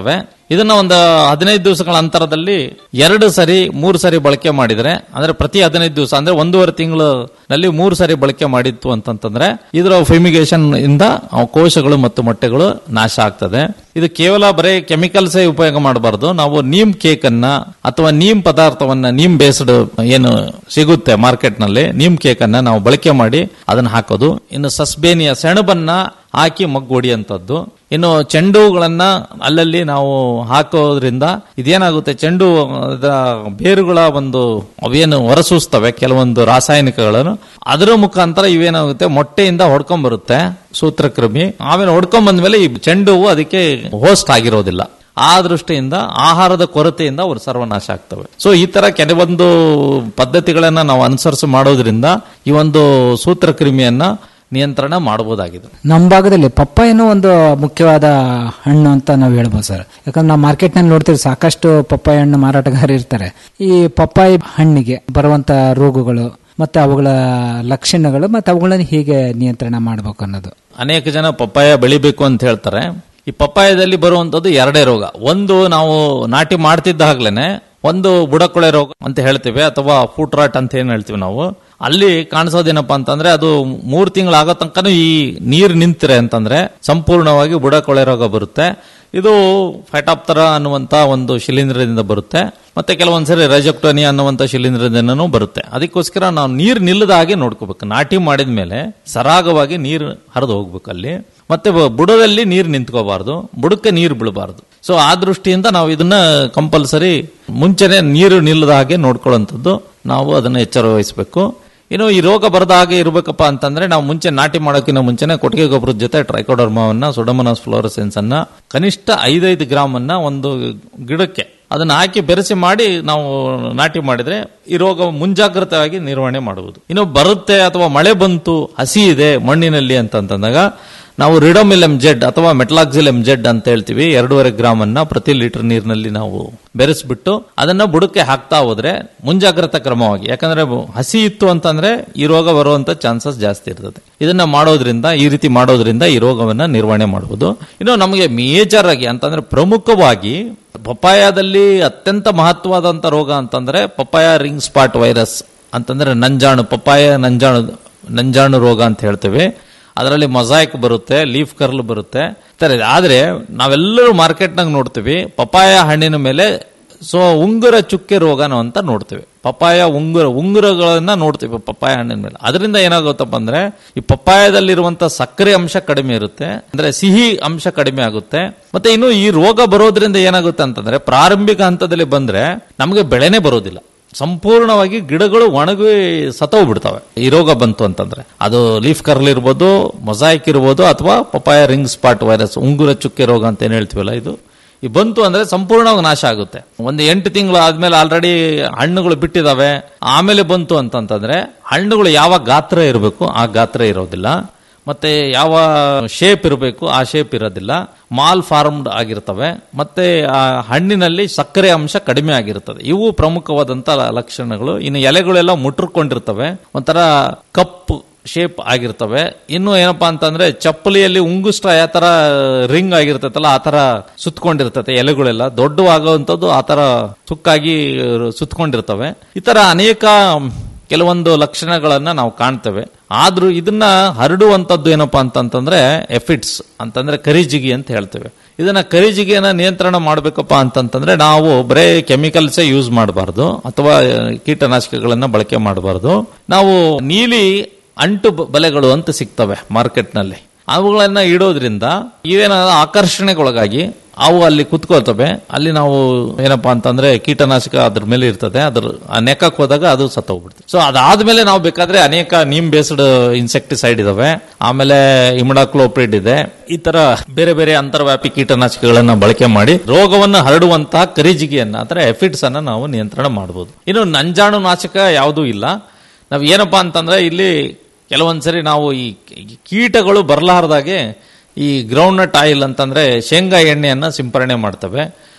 ಇದನ್ನ ಒಂದು ಹದಿನೈದು ದಿವಸಗಳ ಅಂತರದಲ್ಲಿ ಎರಡು ಸರಿ ಮೂರು ಸರಿ ಬಳಕೆ ಮಾಡಿದ್ರೆ ಅಂದ್ರೆ ಪ್ರತಿ ಹದಿನೈದು ದಿವಸ ಅಂದ್ರೆ ಒಂದೂವರೆ ತಿಂಗಳಲ್ಲಿ ಮೂರು ಸರಿ ಬಳಕೆ ಮಾಡಿತ್ತು ಅಂತಂತಂದ್ರೆ ಇದರ ಫಿಮಿಗೇಷನ್ ಇಂದ ಆ ಕೋಶಗಳು ಮತ್ತು ಮೊಟ್ಟೆಗಳು ನಾಶ ಆಗ್ತದೆ ಇದು ಕೇವಲ ಬರೀ ಕೆಮಿಕಲ್ಸ್ ಉಪಯೋಗ ಮಾಡಬಾರ್ದು ನಾವು ನೀಮ್ ಕೇಕ್ ಅನ್ನ ಅಥವಾ ನೀಮ್ ಪದಾರ್ಥವನ್ನ ನೀಮ್ ಬೇಸ್ಡ್ ಏನು ಸಿಗುತ್ತೆ ಮಾರ್ಕೆಟ್ ನಲ್ಲಿ ನೀಮ್ ಕೇಕ್ ಅನ್ನ ನಾವು ಬಳಕೆ ಮಾಡಿ ಅದನ್ನ ಹಾಕೋದು ಇನ್ನು ಸಸ್ಬೇನಿಯ ಸೆಣಬನ್ನ ಹಾಕಿ ಮಗ್ಗು ಹೊಡಿಯಂತದ್ದು ಇನ್ನು ಚೆಂಡು ಹೂಗಳನ್ನ ಅಲ್ಲಲ್ಲಿ ನಾವು ಹಾಕೋದ್ರಿಂದ ಇದೇನಾಗುತ್ತೆ ಚೆಂಡು ಅದರ ಬೇರುಗಳ ಒಂದು ಅವೇನು ಹೊರಸೂಸ್ತವೆ ಕೆಲವೊಂದು ರಾಸಾಯನಿಕಗಳನ್ನು ಅದರ ಮುಖಾಂತರ ಇವೇನಾಗುತ್ತೆ ಮೊಟ್ಟೆಯಿಂದ ಹೊಡ್ಕೊಂಡ್ ಬರುತ್ತೆ ಸೂತ್ರಕ್ರಮಿ ಆಮೇಲೆ ಹೊಡ್ಕೊಂಡ್ ಬಂದ್ಮೇಲೆ ಈ ಚೆಂಡು ಹೂವು ಅದಕ್ಕೆ ಹೋಸ್ಟ್ ಆಗಿರೋದಿಲ್ಲ ಆ ದೃಷ್ಟಿಯಿಂದ ಆಹಾರದ ಕೊರತೆಯಿಂದ ಅವರು ಸರ್ವನಾಶ ಆಗ್ತವೆ ಸೊ ಈ ತರ ಕೆಲವೊಂದು ಪದ್ಧತಿಗಳನ್ನ ನಾವು ಅನುಸರಿಸಿ ಮಾಡೋದ್ರಿಂದ ಈ ಒಂದು ಸೂತ್ರಕ್ರಿಮಿಯನ್ನ ನಿಯಂತ್ರಣ ಮಾಡಬಹುದಾಗಿದೆ ನಮ್ಮ ಭಾಗದಲ್ಲಿ ಪಪ್ಪಾಯನೂ ಒಂದು ಮುಖ್ಯವಾದ ಹಣ್ಣು ಅಂತ ನಾವು ಹೇಳ್ಬೋದು ಸರ್ ಯಾಕಂದ್ರೆ ನಾವು ಮಾರ್ಕೆಟ್ ನಲ್ಲಿ ನೋಡ್ತೀವಿ ಸಾಕಷ್ಟು ಪಪ್ಪಾಯ ಹಣ್ಣು ಮಾರಾಟಗಾರರು ಇರ್ತಾರೆ ಈ ಪಪ್ಪಾಯಿ ಹಣ್ಣಿಗೆ ಬರುವಂತ ರೋಗಗಳು ಮತ್ತೆ ಅವುಗಳ ಲಕ್ಷಣಗಳು ಮತ್ತೆ ಅವುಗಳನ್ನು ಹೇಗೆ ನಿಯಂತ್ರಣ ಮಾಡಬೇಕು ಅನ್ನೋದು ಅನೇಕ ಜನ ಪಪ್ಪಾಯ ಬೆಳಿಬೇಕು ಅಂತ ಹೇಳ್ತಾರೆ ಈ ಪಪ್ಪಾಯದಲ್ಲಿ ಬರುವಂತದ್ದು ಎರಡೇ ರೋಗ ಒಂದು ನಾವು ನಾಟಿ ಮಾಡ್ತಿದ್ದಾಗ್ಲೇನೆ ಒಂದು ಬುಡಕೊಳೆ ರೋಗ ಅಂತ ಹೇಳ್ತೀವಿ ಅಥವಾ ಫುಟ್ ರಾಟ್ ಅಂತ ಏನ್ ಹೇಳ್ತೀವಿ ನಾವು ಅಲ್ಲಿ ಕಾಣಿಸೋದೇನಪ್ಪಾ ಅಂತಂದ್ರೆ ಅದು ಮೂರು ತಿಂಗಳಾಗೋ ತನಕನೂ ಈ ನೀರು ನಿಂತಿರೆ ಅಂತಂದ್ರೆ ಸಂಪೂರ್ಣವಾಗಿ ಬುಡಕೊಳೆ ರೋಗ ಬರುತ್ತೆ ಇದು ಫೈಟಾಪ್ತರ ಅನ್ನುವಂತ ಒಂದು ಶಿಲೀಂಧ್ರದಿಂದ ಬರುತ್ತೆ ಮತ್ತೆ ಕೆಲವೊಂದ್ಸರಿ ರಜಕ್ಟೋನಿ ಅನ್ನುವಂತ ಶಿಲೀಂಧ್ರದಿಂದನೂ ಬರುತ್ತೆ ಅದಕ್ಕೋಸ್ಕರ ನಾವು ನೀರು ನಿಲ್ಲದ ಹಾಗೆ ನೋಡ್ಕೋಬೇಕು ನಾಟಿ ಮಾಡಿದ ಮೇಲೆ ಸರಾಗವಾಗಿ ನೀರು ಹರಿದು ಹೋಗ್ಬೇಕು ಅಲ್ಲಿ ಮತ್ತೆ ಬ- ಬುಡದಲ್ಲಿ ನೀರು ನಿಂತ್ಕೋಬಾರ್ದು ಬುಡಕ್ಕೆ ನೀರು ಬೀಳಬಾರ್ದು ಸೊ ಆ ದೃಷ್ಟಿಯಿಂದ ನಾವು ಇದನ್ನ ಕಂಪಲ್ಸರಿ ಮುಂಚೆನೆ ನೀರು ನಿಲ್ಲದ ಹಾಗೆ ನೋಡ್ಕೊಳ್ಳುವಂಥದ್ದು ನಾವು ಅದನ್ನ ಎಚ್ಚರ ವಹಿಸಬೇಕು ಇನ್ನು ಈ ರೋಗ ಬರದ ಹಾಗೆ ಇರಬೇಕಪ್ಪ ಅಂತಂದ್ರೆ ನಾವು ಮುಂಚೆ ನಾಟಿ ಮಾಡೋಕ್ಕಿಂತ ಮುಂಚೆನೆ ಕೊಟ್ಟಿಗೆ ಗೊಬ್ಬರದ ಜೊತೆ ಟ್ರೈಕೋಡರ್ಮಾವನ್ನ ಸುಡಮನಸ್ ಫ್ಲೋರಸೆನ್ಸ್ ಅನ್ನ ಕನಿಷ್ಠ ಐದೈದು ಗ್ರಾಮ್ ಅನ್ನ ಒಂದು ಗಿಡಕ್ಕೆ ಅದನ್ನ ಹಾಕಿ ಬೆರೆಸಿ ಮಾಡಿ ನಾವು ನಾಟಿ ಮಾಡಿದ್ರೆ ಈ ರೋಗ ಮುಂಜಾಗ್ರತವಾಗಿ ನಿರ್ವಹಣೆ ಮಾಡುವುದು ಇನ್ನು ಬರುತ್ತೆ ಅಥವಾ ಮಳೆ ಬಂತು ಹಸಿ ಇದೆ ಮಣ್ಣಿನಲ್ಲಿ ಅಂತಂದಾಗ ನಾವು ರಿಡೋಮಿಲ್ ಜೆಡ್ ಅಥವಾ ಮೆಟ್ಲಾಕ್ಸಿಲ್ ಜೆಡ್ ಅಂತ ಹೇಳ್ತೀವಿ ಎರಡೂವರೆ ಗ್ರಾಮ್ ಅನ್ನ ಪ್ರತಿ ಲೀಟರ್ ನೀರಿನಲ್ಲಿ ನಾವು ಬೆರೆಸ್ಬಿಟ್ಟು ಅದನ್ನ ಬುಡಕ್ಕೆ ಹಾಕ್ತಾ ಹೋದ್ರೆ ಮುಂಜಾಗ್ರತಾ ಕ್ರಮವಾಗಿ ಯಾಕಂದ್ರೆ ಹಸಿ ಇತ್ತು ಅಂತಂದ್ರೆ ಈ ರೋಗ ಬರುವಂತ ಚಾನ್ಸಸ್ ಜಾಸ್ತಿ ಇರ್ತದೆ ಇದನ್ನ ಮಾಡೋದ್ರಿಂದ ಈ ರೀತಿ ಮಾಡೋದ್ರಿಂದ ಈ ರೋಗವನ್ನ ನಿರ್ವಹಣೆ ಮಾಡಬಹುದು ಇನ್ನು ನಮಗೆ ಮೇಜರ್ ಆಗಿ ಅಂತಂದ್ರೆ ಪ್ರಮುಖವಾಗಿ ಪಪ್ಪಾಯದಲ್ಲಿ ಅತ್ಯಂತ ಮಹತ್ವವಾದಂತ ರೋಗ ಅಂತಂದ್ರೆ ಪಪ್ಪಾಯ ರಿಂಗ್ ಸ್ಪಾಟ್ ವೈರಸ್ ಅಂತಂದ್ರೆ ನಂಜಾಣು ಪಪ್ಪಾಯ ನಂಜಾಣು ನಂಜಾಣು ರೋಗ ಅಂತ ಹೇಳ್ತೇವೆ ಅದರಲ್ಲಿ ಮೊಸಾಯಿಕ್ ಬರುತ್ತೆ ಲೀಫ್ ಕರ್ಲ್ ಬರುತ್ತೆ ಸರಿ ಆದ್ರೆ ನಾವೆಲ್ಲರೂ ಮಾರ್ಕೆಟ್ನಾಗ ನೋಡ್ತೀವಿ ಪಪಾಯ ಹಣ್ಣಿನ ಮೇಲೆ ಸೊ ಉಂಗುರ ಚುಕ್ಕೆ ರೋಗನ ಅಂತ ನೋಡ್ತೀವಿ ಪಪ್ಪಾಯ ಉಂಗುರ ಉಂಗುರಗಳನ್ನ ನೋಡ್ತೀವಿ ಪಪ್ಪಾಯ ಹಣ್ಣಿನ ಮೇಲೆ ಅದರಿಂದ ಏನಾಗುತ್ತಪ್ಪ ಅಂದ್ರೆ ಈ ಪಪ್ಪಾಯದಲ್ಲಿರುವಂತ ಸಕ್ಕರೆ ಅಂಶ ಕಡಿಮೆ ಇರುತ್ತೆ ಅಂದ್ರೆ ಸಿಹಿ ಅಂಶ ಕಡಿಮೆ ಆಗುತ್ತೆ ಮತ್ತೆ ಇನ್ನು ಈ ರೋಗ ಬರೋದ್ರಿಂದ ಏನಾಗುತ್ತೆ ಅಂತಂದ್ರೆ ಪ್ರಾರಂಭಿಕ ಹಂತದಲ್ಲಿ ಬಂದ್ರೆ ನಮಗೆ ಬೆಳೆನೇ ಬರೋದಿಲ್ಲ ಸಂಪೂರ್ಣವಾಗಿ ಗಿಡಗಳು ಒಣಗಿ ಸತ್ತೋಗ್ಬಿಡ್ತವೆ ಈ ರೋಗ ಬಂತು ಅಂತಂದ್ರೆ ಅದು ಲೀಫ್ ಕರ್ಲ್ ಇರ್ಬೋದು ಮೊಸಾಯಿಕ್ ಇರ್ಬೋದು ಅಥವಾ ಪಪಾಯ ರಿಂಗ್ ಸ್ಪಾಟ್ ವೈರಸ್ ಉಂಗುರ ಚುಕ್ಕೆ ರೋಗ ಅಂತ ಏನ್ ಹೇಳ್ತೀವಲ್ಲ ಇದು ಈ ಬಂತು ಅಂದ್ರೆ ಸಂಪೂರ್ಣವಾಗಿ ನಾಶ ಆಗುತ್ತೆ ಒಂದು ಎಂಟು ತಿಂಗಳು ಆದ್ಮೇಲೆ ಆಲ್ರೆಡಿ ಹಣ್ಣುಗಳು ಬಿಟ್ಟಿದಾವೆ ಆಮೇಲೆ ಬಂತು ಅಂತಂತಂದ್ರೆ ಹಣ್ಣುಗಳು ಯಾವ ಗಾತ್ರ ಇರಬೇಕು ಆ ಗಾತ್ರ ಇರೋದಿಲ್ಲ ಮತ್ತೆ ಯಾವ ಶೇಪ್ ಇರಬೇಕು ಆ ಶೇಪ್ ಇರೋದಿಲ್ಲ ಮಾಲ್ ಫಾರ್ಮ್ಡ್ ಆಗಿರ್ತವೆ ಮತ್ತೆ ಆ ಹಣ್ಣಿನಲ್ಲಿ ಸಕ್ಕರೆ ಅಂಶ ಕಡಿಮೆ ಆಗಿರ್ತದೆ ಇವು ಪ್ರಮುಖವಾದಂತ ಲಕ್ಷಣಗಳು ಇನ್ನು ಎಲೆಗಳೆಲ್ಲ ಮುಟ್ರಕೊಂಡಿರ್ತವೆ ಒಂಥರ ಕಪ್ಪು ಶೇಪ್ ಆಗಿರ್ತವೆ ಇನ್ನು ಏನಪ್ಪಾ ಅಂತಂದ್ರೆ ಚಪ್ಪಲಿಯಲ್ಲಿ ಉಂಗುಷ್ಟ ಯಾವ ತರ ರಿಂಗ್ ಆಗಿರ್ತೈತಲ್ಲ ಆ ತರ ಸುತ್ಕೊಂಡಿರ್ತತೆ ಎಲೆಗಳೆಲ್ಲ ದೊಡ್ಡವಾಗುವಂಥದ್ದು ಆ ತರ ಸುಕ್ಕಾಗಿ ಸುತ್ಕೊಂಡಿರ್ತವೆ ಈ ತರ ಅನೇಕ ಕೆಲವೊಂದು ಲಕ್ಷಣಗಳನ್ನ ನಾವು ಕಾಣ್ತೇವೆ ಆದ್ರೂ ಇದನ್ನ ಹರಡುವಂತದ್ದು ಏನಪ್ಪಾ ಅಂತಂತಂದ್ರೆ ಎಫಿಟ್ಸ್ ಅಂತಂದ್ರೆ ಕರಿಜಿಗಿ ಅಂತ ಹೇಳ್ತೇವೆ ಇದನ್ನ ಕರಿಜಿಗಿಯನ್ನ ನಿಯಂತ್ರಣ ಮಾಡಬೇಕಪ್ಪ ಅಂತಂತಂದ್ರೆ ನಾವು ಬರೇ ಕೆಮಿಕಲ್ಸೇ ಯೂಸ್ ಮಾಡಬಾರ್ದು ಅಥವಾ ಕೀಟನಾಶಕಗಳನ್ನ ಬಳಕೆ ಮಾಡಬಾರ್ದು ನಾವು ನೀಲಿ ಅಂಟು ಬ- ಬಲೆಗಳು ಅಂತ ಸಿಗ್ತವೆ ಮಾರ್ಕೆಟ್ನಲ್ಲಿ ಅವುಗಳನ್ನ ಇಡೋದ್ರಿಂದ ಇವೇನಾದ ಆಕರ್ಷಣೆಗೊಳಗಾಗಿ ಅವು ಅಲ್ಲಿ ಕುತ್ಕೋತವೆ ಅಲ್ಲಿ ನಾವು ಏನಪ್ಪಾ ಅಂತಂದ್ರೆ ಕೀಟನಾಶಕ ಅದ್ರ ಮೇಲೆ ಇರ್ತದೆ ಅದ್ರ ಆ ನೆಕ್ಕಕ್ಕೆ ಹೋದಾಗ ಅದು ಸತ್ತೋಗ್ಬಿಡ್ತದೆ ಸೊ ಅದಾದ್ಮೇಲೆ ನಾವು ಬೇಕಾದ್ರೆ ಅನೇಕ ನೀಮ್ ಬೇಸ್ಡ್ ಇನ್ಸೆಕ್ಟಿಸೈಡ್ ಇದಾವೆ ಆಮೇಲೆ ಇಮಿಡಾಕ್ಲೋಪ್ರಿಡ್ ಇದೆ ಈ ತರ ಬೇರೆ ಬೇರೆ ಅಂತರ್ವ್ಯಾಪಿ ಕೀಟನಾಶಕಗಳನ್ನ ಬಳಕೆ ಮಾಡಿ ರೋಗವನ್ನು ಹರಡುವಂತಹ ಕರಿಜಿಗಿಯನ್ನ ಅಂದ್ರೆ ಎಫಿಡ್ಸ್ ಅನ್ನ ನಾವು ನಿಯಂತ್ರಣ ಮಾಡಬಹುದು ಇನ್ನು ನಂಜಾಣು ನಾಶಕ ಯಾವುದೂ ಇಲ್ಲ ನಾವ್ ಏನಪ್ಪಾ ಅಂತಂದ್ರೆ ಇಲ್ಲಿ ಕೆಲವೊಂದ್ಸರಿ ನಾವು ಈ ಈ ಕೀಟಗಳು ಬರಲಾರ್ದಾಗೆ ಈ ಗ್ರೌಂಡ್ ನಟ್ ಆಯಿಲ್ ಅಂತಂದ್ರೆ ಶೇಂಗಾ ಎಣ್ಣೆಯನ್ನ ಸಿಂಪರಣೆ ಮಾಡ್ತವೆ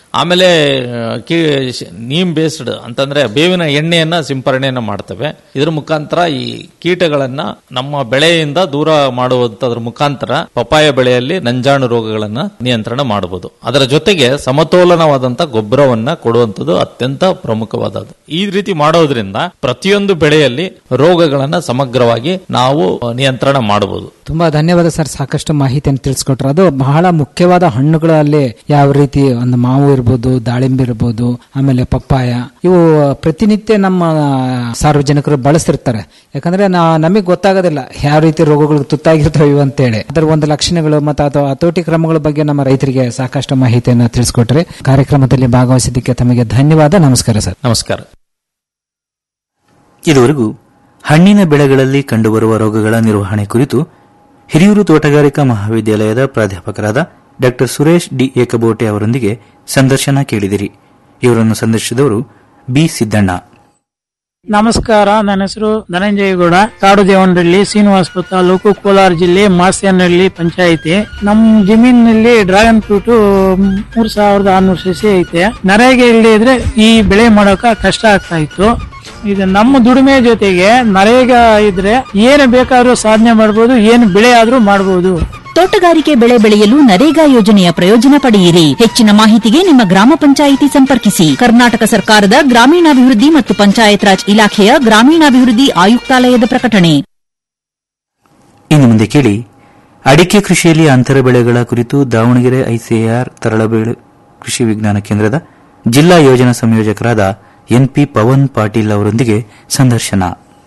ಆಮೇಲೆ ಆ, ಕೀ- ಶ- ನೀಮ್ ಬೇಸ್ಡ್ ಅಂತಂದ್ರೆ ಬೇವಿನ ಎಣ್ಣೆಯನ್ನ ಸಿಂಪರಣೆಯನ್ನ ಮಾಡ್ತೇವೆ ಇದ್ರ ಮುಖಾಂತರ ಈ ಕೀಟಗಳನ್ನ ನಮ್ಮ ಬೆಳೆಯಿಂದ ದೂರ ಮಾಡುವಂತದ್ರ ಮುಖಾಂತರ ಪಪಾಯ ಬೆಳೆಯಲ್ಲಿ ನಂಜಾಣು ರೋಗಗಳನ್ನ ನಿಯಂತ್ರಣ ಮಾಡಬಹುದು ಅದರ ಜೊತೆಗೆ ಸಮತೋಲನವಾದಂತ ಗೊಬ್ಬರವನ್ನ ಕೊಡುವಂತದ್ದು ಅತ್ಯಂತ ಪ್ರಮುಖವಾದದ್ದು ಈ ರೀತಿ ಮಾಡೋದ್ರಿಂದ ಪ್ರತಿಯೊಂದು ಬೆಳೆಯಲ್ಲಿ ರೋಗಗಳನ್ನ ಸಮಗ್ರವಾಗಿ ನಾವು ನಿಯಂತ್ರಣ ಮಾಡಬಹುದು ತುಂಬಾ ಧನ್ಯವಾದ ಸರ್ ಸಾಕಷ್ಟು ಮಾಹಿತಿಯನ್ನು ತಿಳಿಸ್ಕೊಟ್ರು ಅದು ಬಹಳ ಮುಖ್ಯವಾದ ಹಣ್ಣುಗಳಲ್ಲಿ ಯಾವ ರೀತಿ ಒಂದು ಮಾವು ಇರ್ಬೋದು ದಾಳಿಂಬೆ ಇರ್ಬೋದು ಆಮೇಲೆ ಪಪ್ಪಾಯ ಇವು ಪ್ರತಿನಿತ್ಯ ನಮ್ಮ ಸಾರ್ವಜನಿಕರು ಬಳಸ್ತಿರ್ತಾರೆ ಯಾಕಂದ್ರೆ ನಾ ನಮಗೆ ಗೊತ್ತಾಗೋದಿಲ್ಲ ಯಾವ ರೀತಿ ರೋಗಗಳು ತುತ್ತಾಗಿರ್ತವೆ ಇವು ಅಂತೇಳಿ ಅದರ ಒಂದು ಲಕ್ಷಣಗಳು ಮತ್ತು ಅಥವಾ ಹತೋಟಿ ಕ್ರಮಗಳ ಬಗ್ಗೆ ನಮ್ಮ ರೈತರಿಗೆ ಸಾಕಷ್ಟು ಮಾಹಿತಿಯನ್ನು ತಿಳಿಸ್ಕೊಟ್ರಿ ಕಾರ್ಯಕ್ರಮದಲ್ಲಿ ಭಾಗವಹಿಸಿದ್ದಕ್ಕೆ ತಮಗೆ ಧನ್ಯವಾದ ನಮಸ್ಕಾರ ಸರ್ ನಮಸ್ಕಾರ ಇದುವರೆಗೂ ಹಣ್ಣಿನ ಬೆಳೆಗಳಲ್ಲಿ ಕಂಡುಬರುವ ರೋಗಗಳ ನಿರ್ವಹಣೆ ಕುರಿತು ಹಿರಿಯೂರು ತೋಟಗಾರಿಕಾ ಮಹಾವಿದ್ಯಾಲಯದ ಪ್ರಾಧ್ಯಾಪಕರಾದ ಡಾ ಸುರೇಶ್ ಡಿ ಏಕಬೋಟೆ ಅವರೊಂದಿಗೆ ಸಂದರ್ಶನ ಕೇಳಿದಿರಿ ಇವರನ್ನು ಸಂದರ್ಶಿಸಿದವರು ಬಿ ಸಿದ್ದಣ್ಣ ನಮಸ್ಕಾರ ನನ್ನ ಹೆಸರು ಧನಂಜಯಗೌಡ ಕಾಡು ದೇವನಹಳ್ಳಿ ಶ್ರೀನಿವಾಸಪುರ ತಾಲೂಕು ಕೋಲಾರ ಜಿಲ್ಲೆ ಮಾಸ್ಯನಹಳ್ಳಿ ಪಂಚಾಯಿತಿ ನಮ್ ಜಮೀನಿನಲ್ಲಿ ಡ್ರ್ಯಾಗನ್ ಫ್ರೂಟ್ ಮೂರ್ ಸಾವಿರದ ಆರ್ನೂರು ಸಸಿ ಐತೆ ನರೇಗೆ ಇಲ್ಲದೆ ಇದ್ರೆ ಈ ಬೆಳೆ ಮಾಡೋಕ ಕಷ್ಟ ಆಗ್ತಾ ಇತ್ತು ಇದು ನಮ್ಮ ದುಡಿಮೆ ಜೊತೆಗೆ ನರೇಗಾ ಇದ್ರೆ ಏನು ಬೇಕಾದ್ರೂ ಸಾಧನೆ ಮಾಡಬಹುದು ಏನು ಬೆಳೆ ಆದ್ರೂ ಮಾಡಬಹುದು ತೋಟಗಾರಿಕೆ ಬೆಳೆ ಬೆಳೆಯಲು ನರೇಗಾ ಯೋಜನೆಯ ಪ್ರಯೋಜನ ಪಡೆಯಿರಿ ಹೆಚ್ಚಿನ ಮಾಹಿತಿಗೆ ನಿಮ್ಮ ಗ್ರಾಮ ಪಂಚಾಯಿತಿ ಸಂಪರ್ಕಿಸಿ ಕರ್ನಾಟಕ ಸರ್ಕಾರದ ಗ್ರಾಮೀಣಾಭಿವೃದ್ಧಿ ಮತ್ತು ಪಂಚಾಯತ್ ರಾಜ್ ಇಲಾಖೆಯ ಗ್ರಾಮೀಣಾಭಿವೃದ್ಧಿ ಆಯುಕ್ತಾಲಯದ ಪ್ರಕಟಣೆ ಇನ್ನು ಮುಂದೆ ಕೇಳಿ ಅಡಿಕೆ ಕೃಷಿಯಲ್ಲಿ ಅಂತರ ಬೆಳೆಗಳ ಕುರಿತು ದಾವಣಗೆರೆ ಐಸಿಎಆರ್ ತರಳಬೇಳು ಕೃಷಿ ವಿಜ್ಞಾನ ಕೇಂದ್ರದ ಜಿಲ್ಲಾ ಯೋಜನಾ ಸಂಯೋಜಕರಾದ ಎನ್ಪಿ ಪವನ್ ಪಾಟೀಲ್ ಅವರೊಂದಿಗೆ ಸಂದರ್ಶನ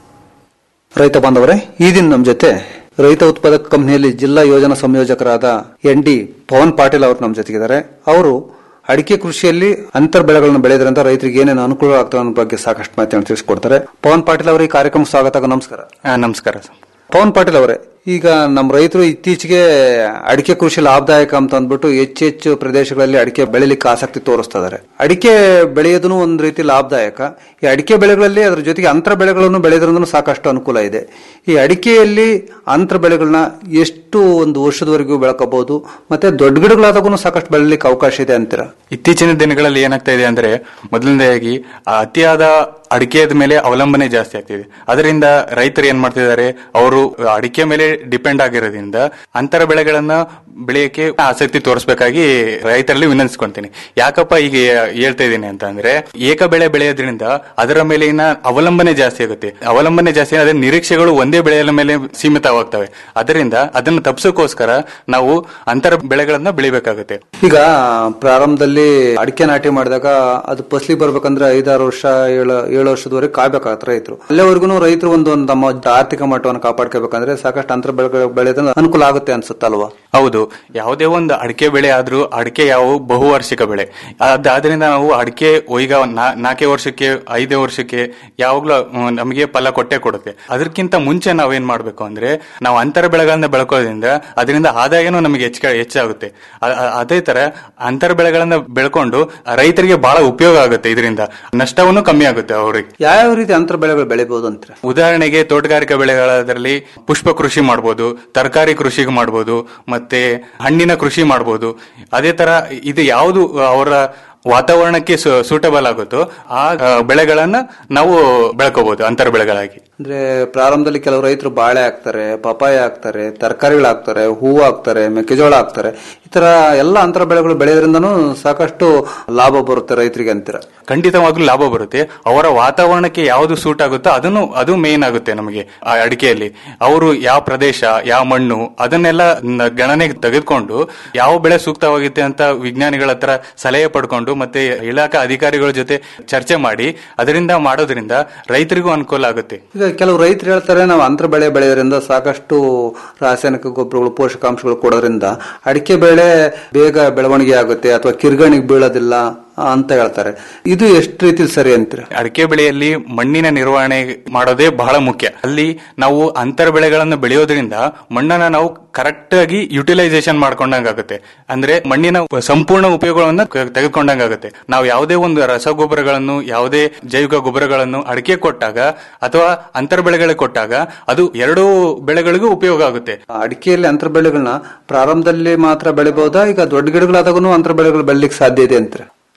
ರೈತ ಬಾಂಧವರೇ ಈ ದಿನ ನಮ್ಮ ಜೊತೆ ರೈತ ಉತ್ಪಾದಕ ಕಂಪನಿಯಲ್ಲಿ ಜಿಲ್ಲಾ ಯೋಜನಾ ಸಂಯೋಜಕರಾದ ಎನ್ ಡಿ ಪವನ್ ಪಾಟೀಲ್ ಅವರು ನಮ್ಮ ಜೊತೆಗಿದ್ದಾರೆ ಅವರು ಅಡಿಕೆ ಕೃಷಿಯಲ್ಲಿ ಅಂತರ್ ಬೆಳೆಗಳನ್ನು ಬೆಳೆದ್ರಿಂದ ರೈತರಿಗೆ ಏನೇನು ಅನುಕೂಲ ಆಗ್ತವೆ ಅನ್ನೋ ಬಗ್ಗೆ ಸಾಕಷ್ಟು ಮಾಹಿತಿಯನ್ನು ತಿಳಿಸಿಕೊಡ್ತಾರೆ ಪವನ್ ಪಾಟೀಲ್ ಅವರ ಈ ಕಾರ್ಯಕ್ರಮ ಸ್ವಾಗತ ನಮಸ್ಕಾರ ನಮಸ್ಕಾರ ಪವನ್ ಪಾಟೀಲ್ ಅವರೇ ಈಗ ನಮ್ಮ ರೈತರು ಇತ್ತೀಚೆಗೆ ಅಡಿಕೆ ಕೃಷಿ ಲಾಭದಾಯಕ ಅಂತ ಅಂದ್ಬಿಟ್ಟು ಹೆಚ್ಚು ಹೆಚ್ಚು ಪ್ರದೇಶಗಳಲ್ಲಿ ಅಡಿಕೆ ಬೆಳಿಲಿಕ್ಕೆ ಆಸಕ್ತಿ ತೋರಿಸ್ತಾ ಇದಾರೆ ಅಡಿಕೆ ಬೆಳೆಯೋದನ್ನು ಒಂದು ರೀತಿ ಲಾಭದಾಯಕ ಈ ಅಡಿಕೆ ಬೆಳೆಗಳಲ್ಲಿ ಅದ್ರ ಜೊತೆಗೆ ಅಂತರ ಬೆಳೆಗಳನ್ನು ಬೆಳೆಯೋದ್ರಿಂದ ಸಾಕಷ್ಟು ಅನುಕೂಲ ಇದೆ ಈ ಅಡಿಕೆಯಲ್ಲಿ ಅಂತರ ಬೆಳೆಗಳನ್ನ ಎಷ್ಟು ಒಂದು ವರ್ಷದವರೆಗೂ ಬೆಳಕಬಹುದು ಮತ್ತೆ ದೊಡ್ಡ ಗಿಡಗಳಾದಾಗೂ ಸಾಕಷ್ಟು ಬೆಳಲಿಕ್ಕೆ ಅವಕಾಶ ಇದೆ ಅಂತೀರಾ ಇತ್ತೀಚಿನ ದಿನಗಳಲ್ಲಿ ಏನಾಗ್ತಾ ಇದೆ ಅಂದ್ರೆ ಮೊದಲನೇದಾಗಿ ಆ ಅತಿಯಾದ ಅಡಿಕೆದ ಮೇಲೆ ಅವಲಂಬನೆ ಜಾಸ್ತಿ ಆಗ್ತಿದೆ ಅದರಿಂದ ರೈತರು ಏನ್ ಮಾಡ್ತಿದ್ದಾರೆ ಅವರು ಅಡಿಕೆ ಮೇಲೆ ಡಿಪೆಂಡ್ ಆಗಿರೋದ್ರಿಂದ ಅಂತರ ಬೆಳೆಗಳನ್ನ ಬೆಳೆಯಕ್ಕೆ ಆಸಕ್ತಿ ತೋರಿಸಬೇಕಾಗಿ ರೈತರಲ್ಲಿ ವಿನಂತಿಸ್ಕೊಂತೀನಿ ಯಾಕಪ್ಪ ಈಗ ಹೇಳ್ತಾ ಇದ್ದೀನಿ ಅಂತ ಅಂದ್ರೆ ಏಕ ಬೆಳೆ ಬೆಳೆಯೋದ್ರಿಂದ ಅದರ ಮೇಲಿನ ಅವಲಂಬನೆ ಜಾಸ್ತಿ ಆಗುತ್ತೆ ಅವಲಂಬನೆ ಜಾಸ್ತಿ ಅದೇ ನಿರೀಕ್ಷೆಗಳು ಒಂದೇ ಬೆಳೆಯ ಮೇಲೆ ಸೀಮಿತವಾಗ್ತವೆ ಅದರಿಂದ ಅದನ್ನು ತಪ್ಪಿಸೋಕೋಸ್ಕರ ನಾವು ಅಂತರ ಬೆಳೆಗಳನ್ನ ಬೆಳಿಬೇಕಾಗುತ್ತೆ ಈಗ ಪ್ರಾರಂಭದಲ್ಲಿ ಅಡಿಕೆ ನಾಟಿ ಮಾಡಿದಾಗ ಅದು ಫಸಲಿ ಬರ್ಬೇಕಂದ್ರೆ ಐದಾರು ವರ್ಷ ಏಳು ಏಳು ವರ್ಷದವರೆಗೆ ಕಾಯ್ಬೇಕಾಗತ್ತೆ ರೈತರು ಅಲ್ಲೇವರೆಗೂ ರೈತರು ಒಂದು ಒಂದು ತಮ್ಮ ಆರ್ಥಿಕ ಮಟ್ಟವನ್ನು ಕಾಪಾಡ್ಕೋಬೇಕಂದ್ರೆ ಸಾಕಷ್ಟು ಅಂತರ ಬೆಳೆ ಬೆಳೆಯೋದ್ರಿಂದ ಅನುಕೂಲ ಆಗುತ್ತೆ ಅನ್ಸುತ್ತಲ್ವಾ ಹೌದು ಯಾವುದೇ ಒಂದು ಅಡಿಕೆ ಬೆಳೆ ಆದ್ರೂ ಅಡಿಕೆ ಯಾವ ಬಹುವಾರ್ಷಿಕ ಬೆಳೆ ಅದಾದ್ರಿಂದ ನಾವು ಅಡಿಕೆ ಈಗ ನಾ- ನಾಲ್ಕೇ ವರ್ಷಕ್ಕೆ ಐದೇ ವರ್ಷಕ್ಕೆ ಯಾವಾಗ್ಲೂ ಹ್ಮ್, ನಮಗೆ ಫಲ ಕೊಟ್ಟೆ ಕೊಡುತ್ತೆ ಅದಕ್ಕಿಂತ ಮುಂಚೆ ನಾವೇನ್ ಮಾಡ್ಬೇಕು ಅಂದ್ರೆ ನಾವು ಅಂತರ ಬೆಳೆಗಳನ್ನ ಬೆಳ್ಕೋದ್ರಿಂದ ಅದರಿಂದ ಆದಾಯನೂ ನಮಗೆ ಹೆಚ್ಚ ಹೆಚ್ಚಾಗುತ್ತೆ ಅ- ಅ- ಅದೇ ತರ ಅಂತರ ಬೆಳೆಗಳನ್ನ ಬೆಳ್ಕೊಂಡು ರೈತರಿಗೆ ಬಹಳ ಉಪಯೋಗ ಆಗುತ್ತೆ ಇದರಿಂದ ನಷ್ಟವನ್ನು ಕಮ್ಮಿ ಆಗುತ್ತೆ ಅವ್ರಿಗೆ ಯಾವ ರೀತಿ ಅಂತರ ಬೆಳೆಗಳು ಬೆಳಿಬಹುದು ಅಂತೀರಾ ಉದಾಹರಣೆಗೆ ತೋಟಗಾರಿಕಾ ಬೆಳೆಗಳದರಲ್ಲಿ ಪುಷ್ಪ ಕೃಷಿ ಮಾಡಬಹುದು ತರಕಾರಿ ಕೃಷಿ ಮಾಡಬಹುದು ಮತ್ತೆ ಹಣ್ಣಿನ ಕೃಷಿ ಮಾಡಬಹುದು ಅದೇ ತರ ಇದು ಯಾವುದು ಅವರ ವಾತಾವರಣಕ್ಕೆ ಸೂಟಬಲ್ ಆಗುತ್ತೋ ಆ ಆ, ಬೆಳೆಗಳನ್ನ ನಾವು ಬೆಳ್ಕೋಬಹುದು ಅಂತರ ಬೆಳೆಗಳಾಗಿ ಅಂದ್ರೆ ಪ್ರಾರಂಭದಲ್ಲಿ ಕೆಲವು ರೈತರು ಬಾಳೆ ಹಾಕ್ತಾರೆ ಪಪಾಯ ಹಾಕ್ತಾರೆ ತರಕಾರಿಗಳು ಹಾಕ್ತಾರೆ ಹೂವು ಹಾಕ್ತಾರೆ ಮೆಕ್ಕೆಜೋಳ ಹಾಕ್ತಾರೆ ಈ ತರ ಎಲ್ಲ ಅಂತರ ಬೆಳೆಗಳು ಬೆಳೆಯೋದ್ರಿಂದನೂ ಸಾಕಷ್ಟು ಲಾಭ ಬರುತ್ತೆ ರೈತರಿಗೆ ಅಂತೀರ ಖಂಡಿತವಾಗ್ಲೂ ಲಾಭ ಬರುತ್ತೆ ಅವರ ವಾತಾವರಣಕ್ಕೆ ಯಾವುದು ಸೂಟ್ ಆಗುತ್ತೋ ಅದನ್ನು ಅದು ಮೇನ್ ಆಗುತ್ತೆ ನಮಗೆ ಆ ಅಡಿಕೆಯಲ್ಲಿ ಅವರು ಯಾವ ಪ್ರದೇಶ ಯಾವ ಮಣ್ಣು ಅದನ್ನೆಲ್ಲ ನ- ಗಣನೆಗೆ ತೆಗೆದುಕೊಂಡು ಯಾವ ಬೆಳೆ ಸೂಕ್ತವಾಗುತ್ತೆ ಅಂತ ವಿಜ್ಞಾನಿಗಳ ಹತ್ರ ಸಲಹೆ ಪಡ್ಕೊಂಡು ಮತ್ತೆ ಇಲಾಖಾ ಅಧಿಕಾರಿಗಳ ಜೊತೆ ಚರ್ಚೆ ಮಾಡಿ ಅದರಿಂದ ಮಾಡೋದ್ರಿಂದ ರೈತರಿಗೂ ಅನುಕೂಲ ಆಗುತ್ತೆ ಈಗ ಕೆಲವು ರೈತರು ಹೇಳ್ತಾರೆ ನಾವು ಅಂತರ ಬೆಳೆ ಬೆಳೆಯೋದ್ರಿಂದ ಸಾಕಷ್ಟು ರಾಸಾಯನಿಕ ಗೊಬ್ಬರಗಳು ಪೋಷಕಾಂಶಗಳು ಕೊಡೋದ್ರಿಂದ ಅಡಿಕೆ ಬೆಳೆ ಬೇಗ ಬೆಳವಣಿಗೆ ಆಗುತ್ತೆ ಅಥವಾ ಕಿರ್ಗಣಿಗೆ ಬೀಳೋದಿಲ್ಲ ಅಂತ ಹೇಳ್ತಾರೆ ಇದು ಎಷ್ಟು ರೀತಿ ಸರಿ ಅಂತೀರ ಅಡಿಕೆ ಬೆಳೆಯಲ್ಲಿ ಮಣ್ಣಿನ ನಿರ್ವಹಣೆ ಮಾಡೋದೇ ಬಹಳ ಮುಖ್ಯ ಅಲ್ಲಿ ನಾವು ಅಂತರ ಬೆಳೆಗಳನ್ನು ಬೆಳೆಯೋದ್ರಿಂದ ಮಣ್ಣನ್ನ ನಾವು ಕರೆಕ್ಟ್ ಆಗಿ ಯುಟಿಲೈಸೇಷನ್ ಮಾಡ್ಕೊಂಡಂಗಾಗುತ್ತೆ ಅಂದ್ರೆ ಮಣ್ಣಿನ ಸಂಪೂರ್ಣ ಉಪಯೋಗವನ್ನ ಕ- ತೆಗೆದುಕೊಂಡಂಗಾಗುತ್ತೆ ನಾವು ಯಾವುದೇ ಒಂದು ರಸಗೊಬ್ಬರಗಳನ್ನು ಯಾವುದೇ ಜೈವಿಕ ಗೊಬ್ಬರಗಳನ್ನು ಅಡಿಕೆ ಕೊಟ್ಟಾಗ ಅಥವಾ ಅಂತರ ಬೆಳೆಗಳಿಗೆ ಕೊಟ್ಟಾಗ ಅದು ಎರಡೂ ಬೆಳೆಗಳಿಗೂ ಉಪಯೋಗ ಆಗುತ್ತೆ ಅಡಿಕೆಯಲ್ಲಿ ಅಂತರ ಬೆಳೆಗಳನ್ನ ಪ್ರಾರಂಭದಲ್ಲಿ ಮಾತ್ರ ಬೆಳಿಬಹುದಾ ಈಗ ದೊಡ್ಡ ಗಿಡಗಳಾದಾಗೂ ಅಂತರ ಬೆಳೆಗಳು ಬೆಳಿಲಿಕ್ಕೆ ಸಾಧ್ಯ ಇದೆ ಅಂತೀರ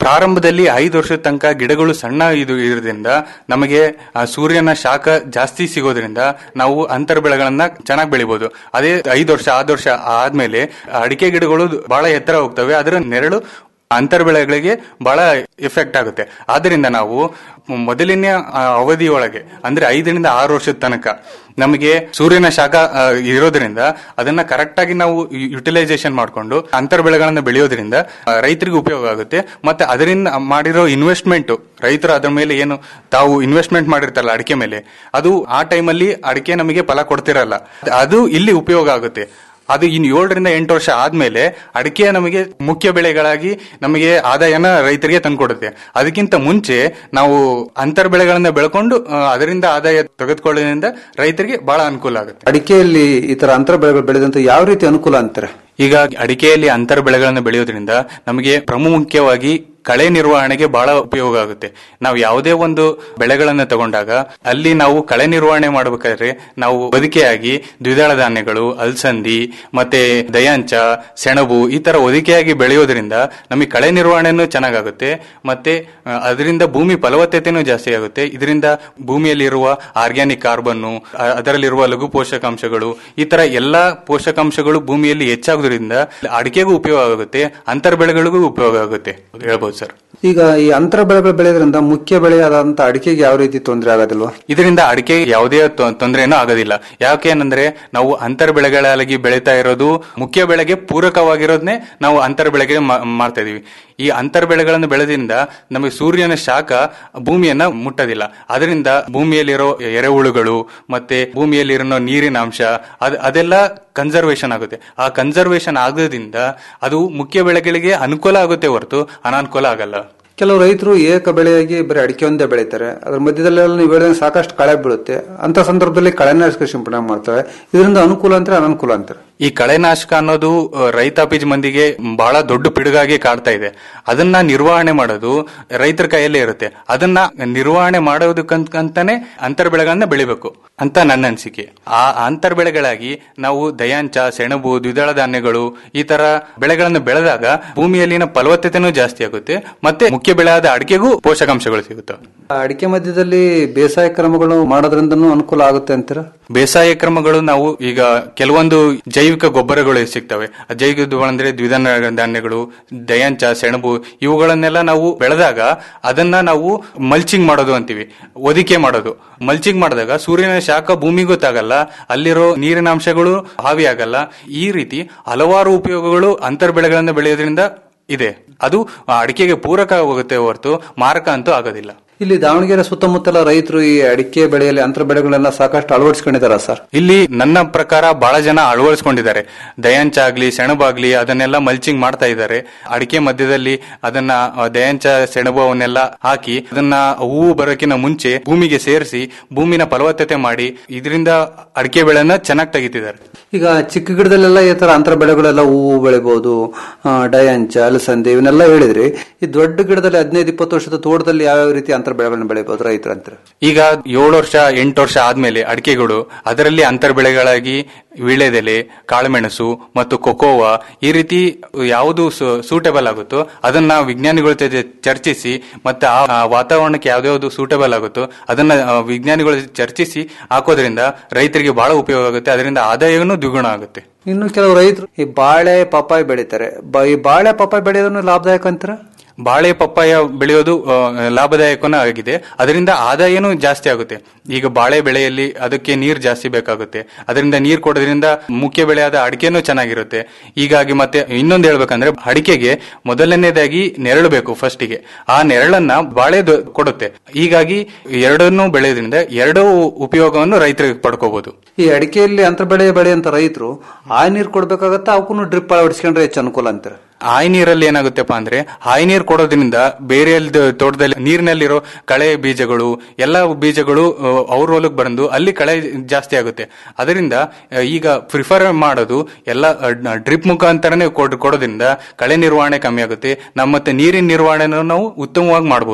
ಪ್ರಾರಂಭದಲ್ಲಿ ಐದು ವರ್ಷದ ತನಕ ಗಿಡಗಳು ಸಣ್ಣ ಇದು ಇರೋದ್ರಿಂದ ನಮಗೆ ಆ ಸೂರ್ಯನ ಶಾಖ ಜಾಸ್ತಿ ಸಿಗೋದ್ರಿಂದ ನಾವು ಅಂತರ ಬೆಳೆಗಳನ್ನ ಚೆನ್ನಾಗಿ ಬೆಳಿಬಹುದು ಅದೇ ಐದು ವರ್ಷ ಆರು ವರ್ಷ ಆದ್ಮೇಲೆ ಅಡಿಕೆ ಗಿಡಗಳು ಬಹಳ ಎತ್ತರ ಹೋಗ್ತವೆ ಅದರ ನೆರಳು ಅಂತರ ಬೆಳೆಗಳಿಗೆ ಬಹಳ ಎಫೆಕ್ಟ್ ಆಗುತ್ತೆ ಆದ್ರಿಂದ ನಾವು ಮೊದಲಿನ ಆ, ಅವಧಿಯೊಳಗೆ ಅಂದ್ರೆ ಐದರಿಂದ ಆರು ವರ್ಷದ ತನಕ ನಮಗೆ ಸೂರ್ಯನ ಶಾಖ ಆ, ಇರೋದ್ರಿಂದ ಅದನ್ನ ಕರೆಕ್ಟ್ ಆಗಿ ನಾವು ಯುಟಿಲೈಸೇಷನ್ ಮಾಡಿಕೊಂಡು ಅಂತರ ಬೆಳೆಗಳನ್ನ ಬೆಳೆಯೋದ್ರಿಂದ ಆ, ರೈತರಿಗೆ ಉಪಯೋಗ ಆಗುತ್ತೆ ಮತ್ತೆ ಅದರಿಂದ ಮಾಡಿರೋ ಇನ್ವೆಸ್ಟ್ಮೆಂಟ್ ರೈತರು ಅದರ ಮೇಲೆ ಏನು ತಾವು ಇನ್ವೆಸ್ಟ್ಮೆಂಟ್ ಮಾಡಿರ್ತಾರಲ್ಲ ಅಡಿಕೆ ಮೇಲೆ ಅದು ಆ ಟೈಮಲ್ಲಿ ಅಡಿಕೆ ನಮಗೆ ಫಲ ಕೊಡ್ತಿರಲ್ಲ ಅದು ಇಲ್ಲಿ ಉಪಯೋಗ ಆಗುತ್ತೆ ಅದು ಇನ್ನು ಏಳರಿಂದ ಎಂಟು ವರ್ಷ ಆದ್ಮೇಲೆ ಅಡಿಕೆ ನಮಗೆ ಮುಖ್ಯ ಬೆಳೆಗಳಾಗಿ ನಮಗೆ ಆದಾಯನ ರೈತರಿಗೆ ತಂದ್ಕೊಡುತ್ತೆ ಅದಕ್ಕಿಂತ ಮುಂಚೆ ನಾವು ಅಂತರ್ ಬೆಳೆಗಳನ್ನ ಬೆಳ್ಕೊಂಡು ಆ, ಅದರಿಂದ ಆದಾಯ ತೆಗೆದುಕೊಳ್ಳೋದ್ರಿಂದ ರೈತರಿಗೆ ಬಹಳ ಅನುಕೂಲ ಆಗುತ್ತೆ ಅಡಿಕೆಯಲ್ಲಿ ಈ ತರ ಅಂತರ ಬೆಳೆಗಳು ಬೆಳೆದಂತ ಯಾವ ರೀತಿ ಅನುಕೂಲ ಅಂತಾರೆ ಈಗ ಅಡಿಕೆಯಲ್ಲಿ ಅಂತರ ಬೆಳೆಗಳನ್ನು ಬೆಳೆಯೋದ್ರಿಂದ ನಮಗೆ ಪ್ರಮುಖವಾಗಿ ಕಳೆ ನಿರ್ವಹಣೆಗೆ ಬಹಳ ಉಪಯೋಗ ಆಗುತ್ತೆ ನಾವು ಯಾವುದೇ ಒಂದು ಬೆಳೆಗಳನ್ನ ತಗೊಂಡಾಗ ಅಲ್ಲಿ ನಾವು ಕಳೆ ನಿರ್ವಹಣೆ ಮಾಡಬೇಕಾದ್ರೆ ನಾವು ಬದುಕೆಯಾಗಿ ದ್ವಿದಳ ಧಾನ್ಯಗಳು ಅಲ್ಸಂದಿ ಮತ್ತೆ ದಯಾಂಚ ಸೆಣಬು ಈ ತರ ಒದಿಕೆಯಾಗಿ ಬೆಳೆಯೋದ್ರಿಂದ ನಮಗೆ ಕಳೆ ನಿರ್ವಹಣೆನೂ ಚೆನ್ನಾಗಾಗುತ್ತೆ ಮತ್ತೆ ಆ, ಅದರಿಂದ ಭೂಮಿ ಫಲವತ್ತತೆನೂ ಜಾಸ್ತಿ ಆಗುತ್ತೆ ಇದರಿಂದ ಭೂಮಿಯಲ್ಲಿರುವ ಆರ್ಗ್ಯಾನಿಕ್ ಕಾರ್ಬನ್ನು ಆ, ಅದರಲ್ಲಿರುವ ಲಘು ಪೋಷಕಾಂಶಗಳು ಈ ತರ ಎಲ್ಲಾ ಪೋಷಕಾಂಶಗಳು ಭೂಮಿಯಲ್ಲಿ ಹೆಚ್ಚಾಗೋದ್ರಿಂದ ಅಡಿಕೆಗೂ ಉಪಯೋಗ ಆಗುತ್ತೆ ಅಂತರ್ ಬೆಳೆಗಳಿಗೂ ಉಪಯೋಗ ಆಗುತ್ತೆ ಹೇಳ್ಬೋದು ಸರ್ ಈಗ ಈ ಅಂತರ ಬೆಳೆಗಳು ಬೆಳೆಯೋದ್ರಿಂದ ಮುಖ್ಯ ಬೆಳೆಯಾದಂತ ಅಡಿಕೆಗೆ ಯಾವ ರೀತಿ ತೊಂದರೆ ಆಗೋದಿಲ್ವಾ ಇದರಿಂದ ಅಡಿಕೆ ಯಾವುದೇ ತೊ- ತೊಂದರೆನೂ ಆಗೋದಿಲ್ಲ ಯಾಕೆ ಏನಂದ್ರೆ ನಾವು ಅಂತರ ಬೆಳೆಗಳಾಗಿ ಬೆಳೀತಾ ಇರೋದು ಮುಖ್ಯ ಬೆಳೆಗೆ ಪೂರಕವಾಗಿರೋದನ್ನೇ ನಾವು ಅಂತರ ಬೆಳೆಗೆ ಮಾ- ಮಾಡ್ತಾ ಇದೀವಿ ಈ ಅಂತರ ಬೆಳೆಗಳನ್ನು ಬೆಳೆದ್ರಿಂದ ನಮಗೆ ಸೂರ್ಯನ ಶಾಖ ಭೂಮಿಯನ್ನ ಮುಟ್ಟೋದಿಲ್ಲ ಅದರಿಂದ ಭೂಮಿಯಲ್ಲಿರೋ ಎರೆಹುಳುಗಳು ಮತ್ತೆ ಭೂಮಿಯಲ್ಲಿರೋ ನೀರಿನ ಅಂಶ ಅದ್- ಅದೆಲ್ಲ ಕನ್ಸರ್ವೇಷನ್ ಆಗುತ್ತೆ ಆ ಕನ್ಸರ್ವೇಷನ್ ಆಗೋದ್ರಿಂದ ಅದು ಮುಖ್ಯ ಬೆಳೆಗಳಿಗೆ ಅನುಕೂಲ ಆಗುತ್ತೆ ಹೊರತು ಅನಾನುಕೂಲ ಆಗಲ್ಲ ಕೆಲವು ರೈತರು ಏಕ ಬೆಳೆಯಾಗಿ ಬರೀ ಅಡಿಕೆ ಒಂದೇ ಬೆಳೀತಾರೆ ಅದ್ರ ಮಧ್ಯದಲ್ಲೆಲ್ಲ ನೀವು ಹೇಳಿದಂಗೆ ಸಾಕಷ್ಟು ಕಳೆ ಬೀಳುತ್ತೆ ಅಂತ ಸಂದರ್ಭದಲ್ಲಿ ಕಳೆನಾಶಕ ಸಿಂಪಡಣೆ ಮಾಡ್ತಾರೆ ಇದರಿಂದ ಅನುಕೂಲ ಅಂತಾರೆ ಅನನುಕೂಲ ಅಂತಾರೆ ಈ ಕಳೆನಾಶಕ ಅನ್ನೋದು ಆ, ರೈತಾಪಿ ಮಂದಿಗೆ ಬಹಳ ದೊಡ್ಡ ಪಿಡುಗಾಗಿ ಕಾಡ್ತಾ ಇದೆ ಅದನ್ನ ನಿರ್ವಹಣೆ ಮಾಡೋದು ರೈತರ ಕೈಯಲ್ಲೇ ಇರುತ್ತೆ ಅದನ್ನ ನಿರ್ವಹಣೆ ಮಾಡೋದಕ್ಕಂತಾನೆ ಅಂತರ ಬೆಳೆಗಳನ್ನ ಬೆಳಿಬೇಕು ಅಂತ ನನ್ನ ಅನಿಸಿಕೆ ಆ ಅಂತರ್ ಬೆಳೆಗಳಾಗಿ ನಾವು ದಯಾಂಚ ಸೆಣಬು ದ್ವಿದಳ ಧಾನ್ಯಗಳು ಈ ತರ ಬೆಳೆಗಳನ್ನು ಬೆಳೆದಾಗ ಭೂಮಿಯಲ್ಲಿನ ಫಲವತ್ತತೆನೂ ಜಾಸ್ತಿ ಆಗುತ್ತೆ ಮತ್ತೆ ಮುಖ್ಯ ಬೆಳೆಯಾದ ಅಡಿಕೆಗೂ ಪೋಷಕಾಂಶಗಳು ಸಿಗುತ್ತೆ ಆ ಅಡಿಕೆ ಮಧ್ಯದಲ್ಲಿ ಬೇಸಾಯ ಕ್ರಮಗಳು ಮಾಡೋದ್ರಿಂದನೂ ಅನುಕೂಲ ಆಗುತ್ತೆ ಅಂತೀರಾ ಬೇಸಾಯ ಕ್ರಮಗಳು ನಾವು ಈಗ ಕೆಲವೊಂದು ಜೈವಿಕ ಗೊಬ್ಬರಗಳು ಸಿಗ್ತವೆ ಆ ಜೈವಿಕ ಗೊಬ್ಬರ ಅಂದ್ರೆ ದ್ವಿದಳ ಧಾನ್ಯಗಳು ದಯಾಂಚ ಸೆಣಬು ಇವುಗಳನ್ನೆಲ್ಲ ನಾವು ಬೆಳೆದಾಗ ಅದನ್ನ ನಾವು ಮಲ್ಚಿಂಗ್ ಮಾಡೋದು ಅಂತೀವಿ ಒದಿಕೆ ಮಾಡೋದು ಮಲ್ಚಿಂಗ್ ಮಾಡಿದಾಗ ಸೂರ್ಯನ ಶಾಖ ಭೂಮಿಗೂ ತಾಗಲ್ಲ ಅಲ್ಲಿರೋ ನೀರಿನ ಅಂಶಗಳು ಹಾವಿ ಆಗಲ್ಲ ಈ ರೀತಿ ಹಲವಾರು ಉಪಯೋಗಗಳು ಅಂತರ್ ಬೆಳೆಗಳನ್ನು ಬೆಳೆಯೋದ್ರಿಂದ ಇದೆ ಅದು ಅಡಿಕೆಗೆ ಪೂರಕ ಹೋಗುತ್ತೆ ಹೊರತು ಮಾರಕ ಅಂತೂ ಆಗೋದಿಲ್ಲ ಇಲ್ಲಿ ದಾವಣಗೆರೆ ಸುತ್ತಮುತ್ತಲ ರೈತರು ಈ ಅಡಿಕೆ ಬೆಳೆಯಲ್ಲಿ ಅಂತರ ಬೆಳೆಗಳನ್ನೆಲ್ಲ ಸಾಕಷ್ಟು ಅಳವಡಿಸ್ಕೊಂಡಿದಾರ ಸರ್ ಇಲ್ಲಿ ನನ್ನ ಪ್ರಕಾರ ಬಹಳ ಜನ ಅಳವಡಿಸ್ಕೊಂಡಿದ್ದಾರೆ ದಯಾಂಚ ಆಗ್ಲಿ ಸೆಣಬಾಗ್ಲಿ ಅದನ್ನೆಲ್ಲ ಮಲ್ಚಿಂಗ್ ಮಾಡ್ತಾ ಇದ್ದಾರೆ ಅಡಿಕೆ ಮಧ್ಯದಲ್ಲಿ ಅದನ್ನ ಆ, ದಯಾಂಚ ಸೆಣಬು ಅವನ್ನೆಲ್ಲ ಹಾಕಿ ಅದನ್ನ ಹೂವು ಬರೋಕಿನ ಮುಂಚೆ ಭೂಮಿಗೆ ಸೇರಿಸಿ ಭೂಮಿನ ಫಲವತ್ತತೆ ಮಾಡಿ ಇದರಿಂದ ಅಡಿಕೆ ಬೆಳೆನ ಚೆನ್ನಾಗಿ ತೆಗಿತಿದ್ದಾರೆ ಈಗ ಚಿಕ್ಕ ಗಿಡದಲ್ಲೆಲ್ಲ ಈ ತರ ಅಂತರ ಬೆಳೆಗಳೆಲ್ಲ ಹೂವು ಬೆಳಿಬಹುದು ಆ, ಡಯಾಂಚ ಅಲಸಂದೆ ಇವನ್ನೆಲ್ಲ ಹೇಳಿದ್ರಿ ಈ ದೊಡ್ಡ ಗಿಡದಲ್ಲಿ ಹದಿನೈದು ಇಪ್ಪತ್ತು ವರ್ಷದ ತೋಟದಲ್ಲಿ ಯಾವ್ಯಾವ ರೀತಿ ಅಂತರ ಬೆಳೆಗಳನ್ನ ಬೆಳಿಬಹುದು ರೈತರಂತಾರೆ ಈಗ ಏಳು ವರ್ಷ ಎಂಟು ವರ್ಷ ಆದ್ಮೇಲೆ ಅಡಿಕೆಗಳು ಅದರಲ್ಲಿ ಅಂತರ್ ಬೆಳೆಗಳಾಗಿ ವೀಳ್ಯದೆಲೆ ಕಾಳುಮೆಣಸು ಮತ್ತು ಕೊಕೋವಾ ಈ ರೀತಿ ಯಾವುದು ಸೂಟೇಬಲ್ ಆಗುತ್ತೋ ಅದನ್ನ ವಿಜ್ಞಾನಿಗಳ ಜೊತೆ ಚರ್ಚಿಸಿ ಮತ್ತೆ ಆ ಆ ವಾತಾವರಣಕ್ಕೆ ಯಾವ್ದಾವ್ದು ಸೂಟೇಬಲ್ ಆಗುತ್ತೋ ಅದನ್ನ ಆ, ವಿಜ್ಞಾನಿಗಳ ಜೊತೆ ಚರ್ಚಿಸಿ ಹಾಕೋದ್ರಿಂದ ರೈತರಿಗೆ ಬಹಳ ಉಪಯೋಗ ಆಗುತ್ತೆ ಅದರಿಂದ ಆದಾಯವೂ ದ್ವಿಗುಣ ಆಗುತ್ತೆ ಇನ್ನು ಕೆಲವು ರೈತರು ಈ ಬಾಳೆ ಪಪ್ಪಾಯಿ ಬೆಳಿತಾರೆ ಬ- ಈ ಬಾಳೆ ಪಪ್ಪಾಯಿ ಬೆಳೆಯೋದನ್ನು ಲಾಭದಾಯಕ ಅಂತೀರಾ ಬಾಳೆ ಪಪ್ಪಾಯ ಬೆಳೆಯೋದು ಆ, ಲಾಭದಾಯಕನೂ ಆಗಿದೆ ಅದರಿಂದ ಆದಾಯನೂ ಜಾಸ್ತಿ ಆಗುತ್ತೆ ಈಗ ಬಾಳೆ ಬೆಳೆಯಲ್ಲಿ ಅದಕ್ಕೆ ನೀರು ಜಾಸ್ತಿ ಬೇಕಾಗುತ್ತೆ ಅದರಿಂದ ನೀರು ಕೊಡೋದ್ರಿಂದ ಮುಖ್ಯ ಬೆಳೆಯಾದ ಅಡಿಕೆನೂ ಚೆನ್ನಾಗಿರುತ್ತೆ ಹೀಗಾಗಿ ಮತ್ತೆ ಇನ್ನೊಂದು ಹೇಳ್ಬೇಕಂದ್ರೆ ಅಡಿಕೆಗೆ ಮೊದಲನೇದಾಗಿ ನೆರಳು ಬೇಕು ಫಸ್ಟಿಗೆ ಆ ನೆರಳನ್ನ ಬಾಳೆ ದೊ- ಕೊಡುತ್ತೆ ಹೀಗಾಗಿ ಎರಡನ್ನೂ ಬೆಳೆಯೋದ್ರಿಂದ ಎರಡೂ ಉಪಯೋಗವನ್ನು ರೈತರಿಗೆ ಪಡ್ಕೋಬಹುದು ಈ ಅಡಿಕೆಯಲ್ಲಿ ಅಂತರ ಬೆಳೆ ಬೆಳೆಯಂತ ರೈತರು ಆ ನೀರು ಕೊಡ್ಬೇಕಾಗತ್ತಾ ಅವಕ್ಕೂ ಡ್ರಿಪ್ ಅಳವಡಿಸ್ಕೊಂಡ್ರೆ ಹೆಚ್ಚು ಅನುಕೂಲ ಅಂತಾರೆ ಹಾಯಿ ನೀರಲ್ಲಿ ಏನಾಗುತ್ತಪ್ಪ ಅಂದ್ರೆ ಹಾಯಿ ನೀರು ಕೊಡೋದ್ರಿಂದ ಬೇರೆ ಎಲ್ದ- ತೋಟದಲ್ಲಿ ನೀರಿನಲ್ಲಿರೋ ಕಳೆ ಬೀಜಗಳು ಎಲ್ಲ ಬೀಜಗಳು ಆ, ಅವ್ರ ಹೊಲಕ್ಕೆ ಬಂದು ಅಲ್ಲಿ ಕಳೆ ಜಾಸ್ತಿ ಆಗುತ್ತೆ ಅದರಿಂದ ಆ, ಈಗ ಪ್ರಿಫರ್ ಮಾಡೋದು ಎಲ್ಲ ಡ್ರಿಪ್ ಮುಖಾಂತರನೇ ಕೊಡ್- ಕೊಡೋದ್ರಿಂದ ಕಳೆ ನಿರ್ವಹಣೆ ಕಮ್ಮಿ ಆಗುತ್ತೆ ನಮ್ಮ ಮತ್ತೆ ನೀರಿನ ನಿರ್ವಹಣೆನೂ ನಾವು ಉತ್ತಮವಾಗಿ ಮಾಡಬಹುದು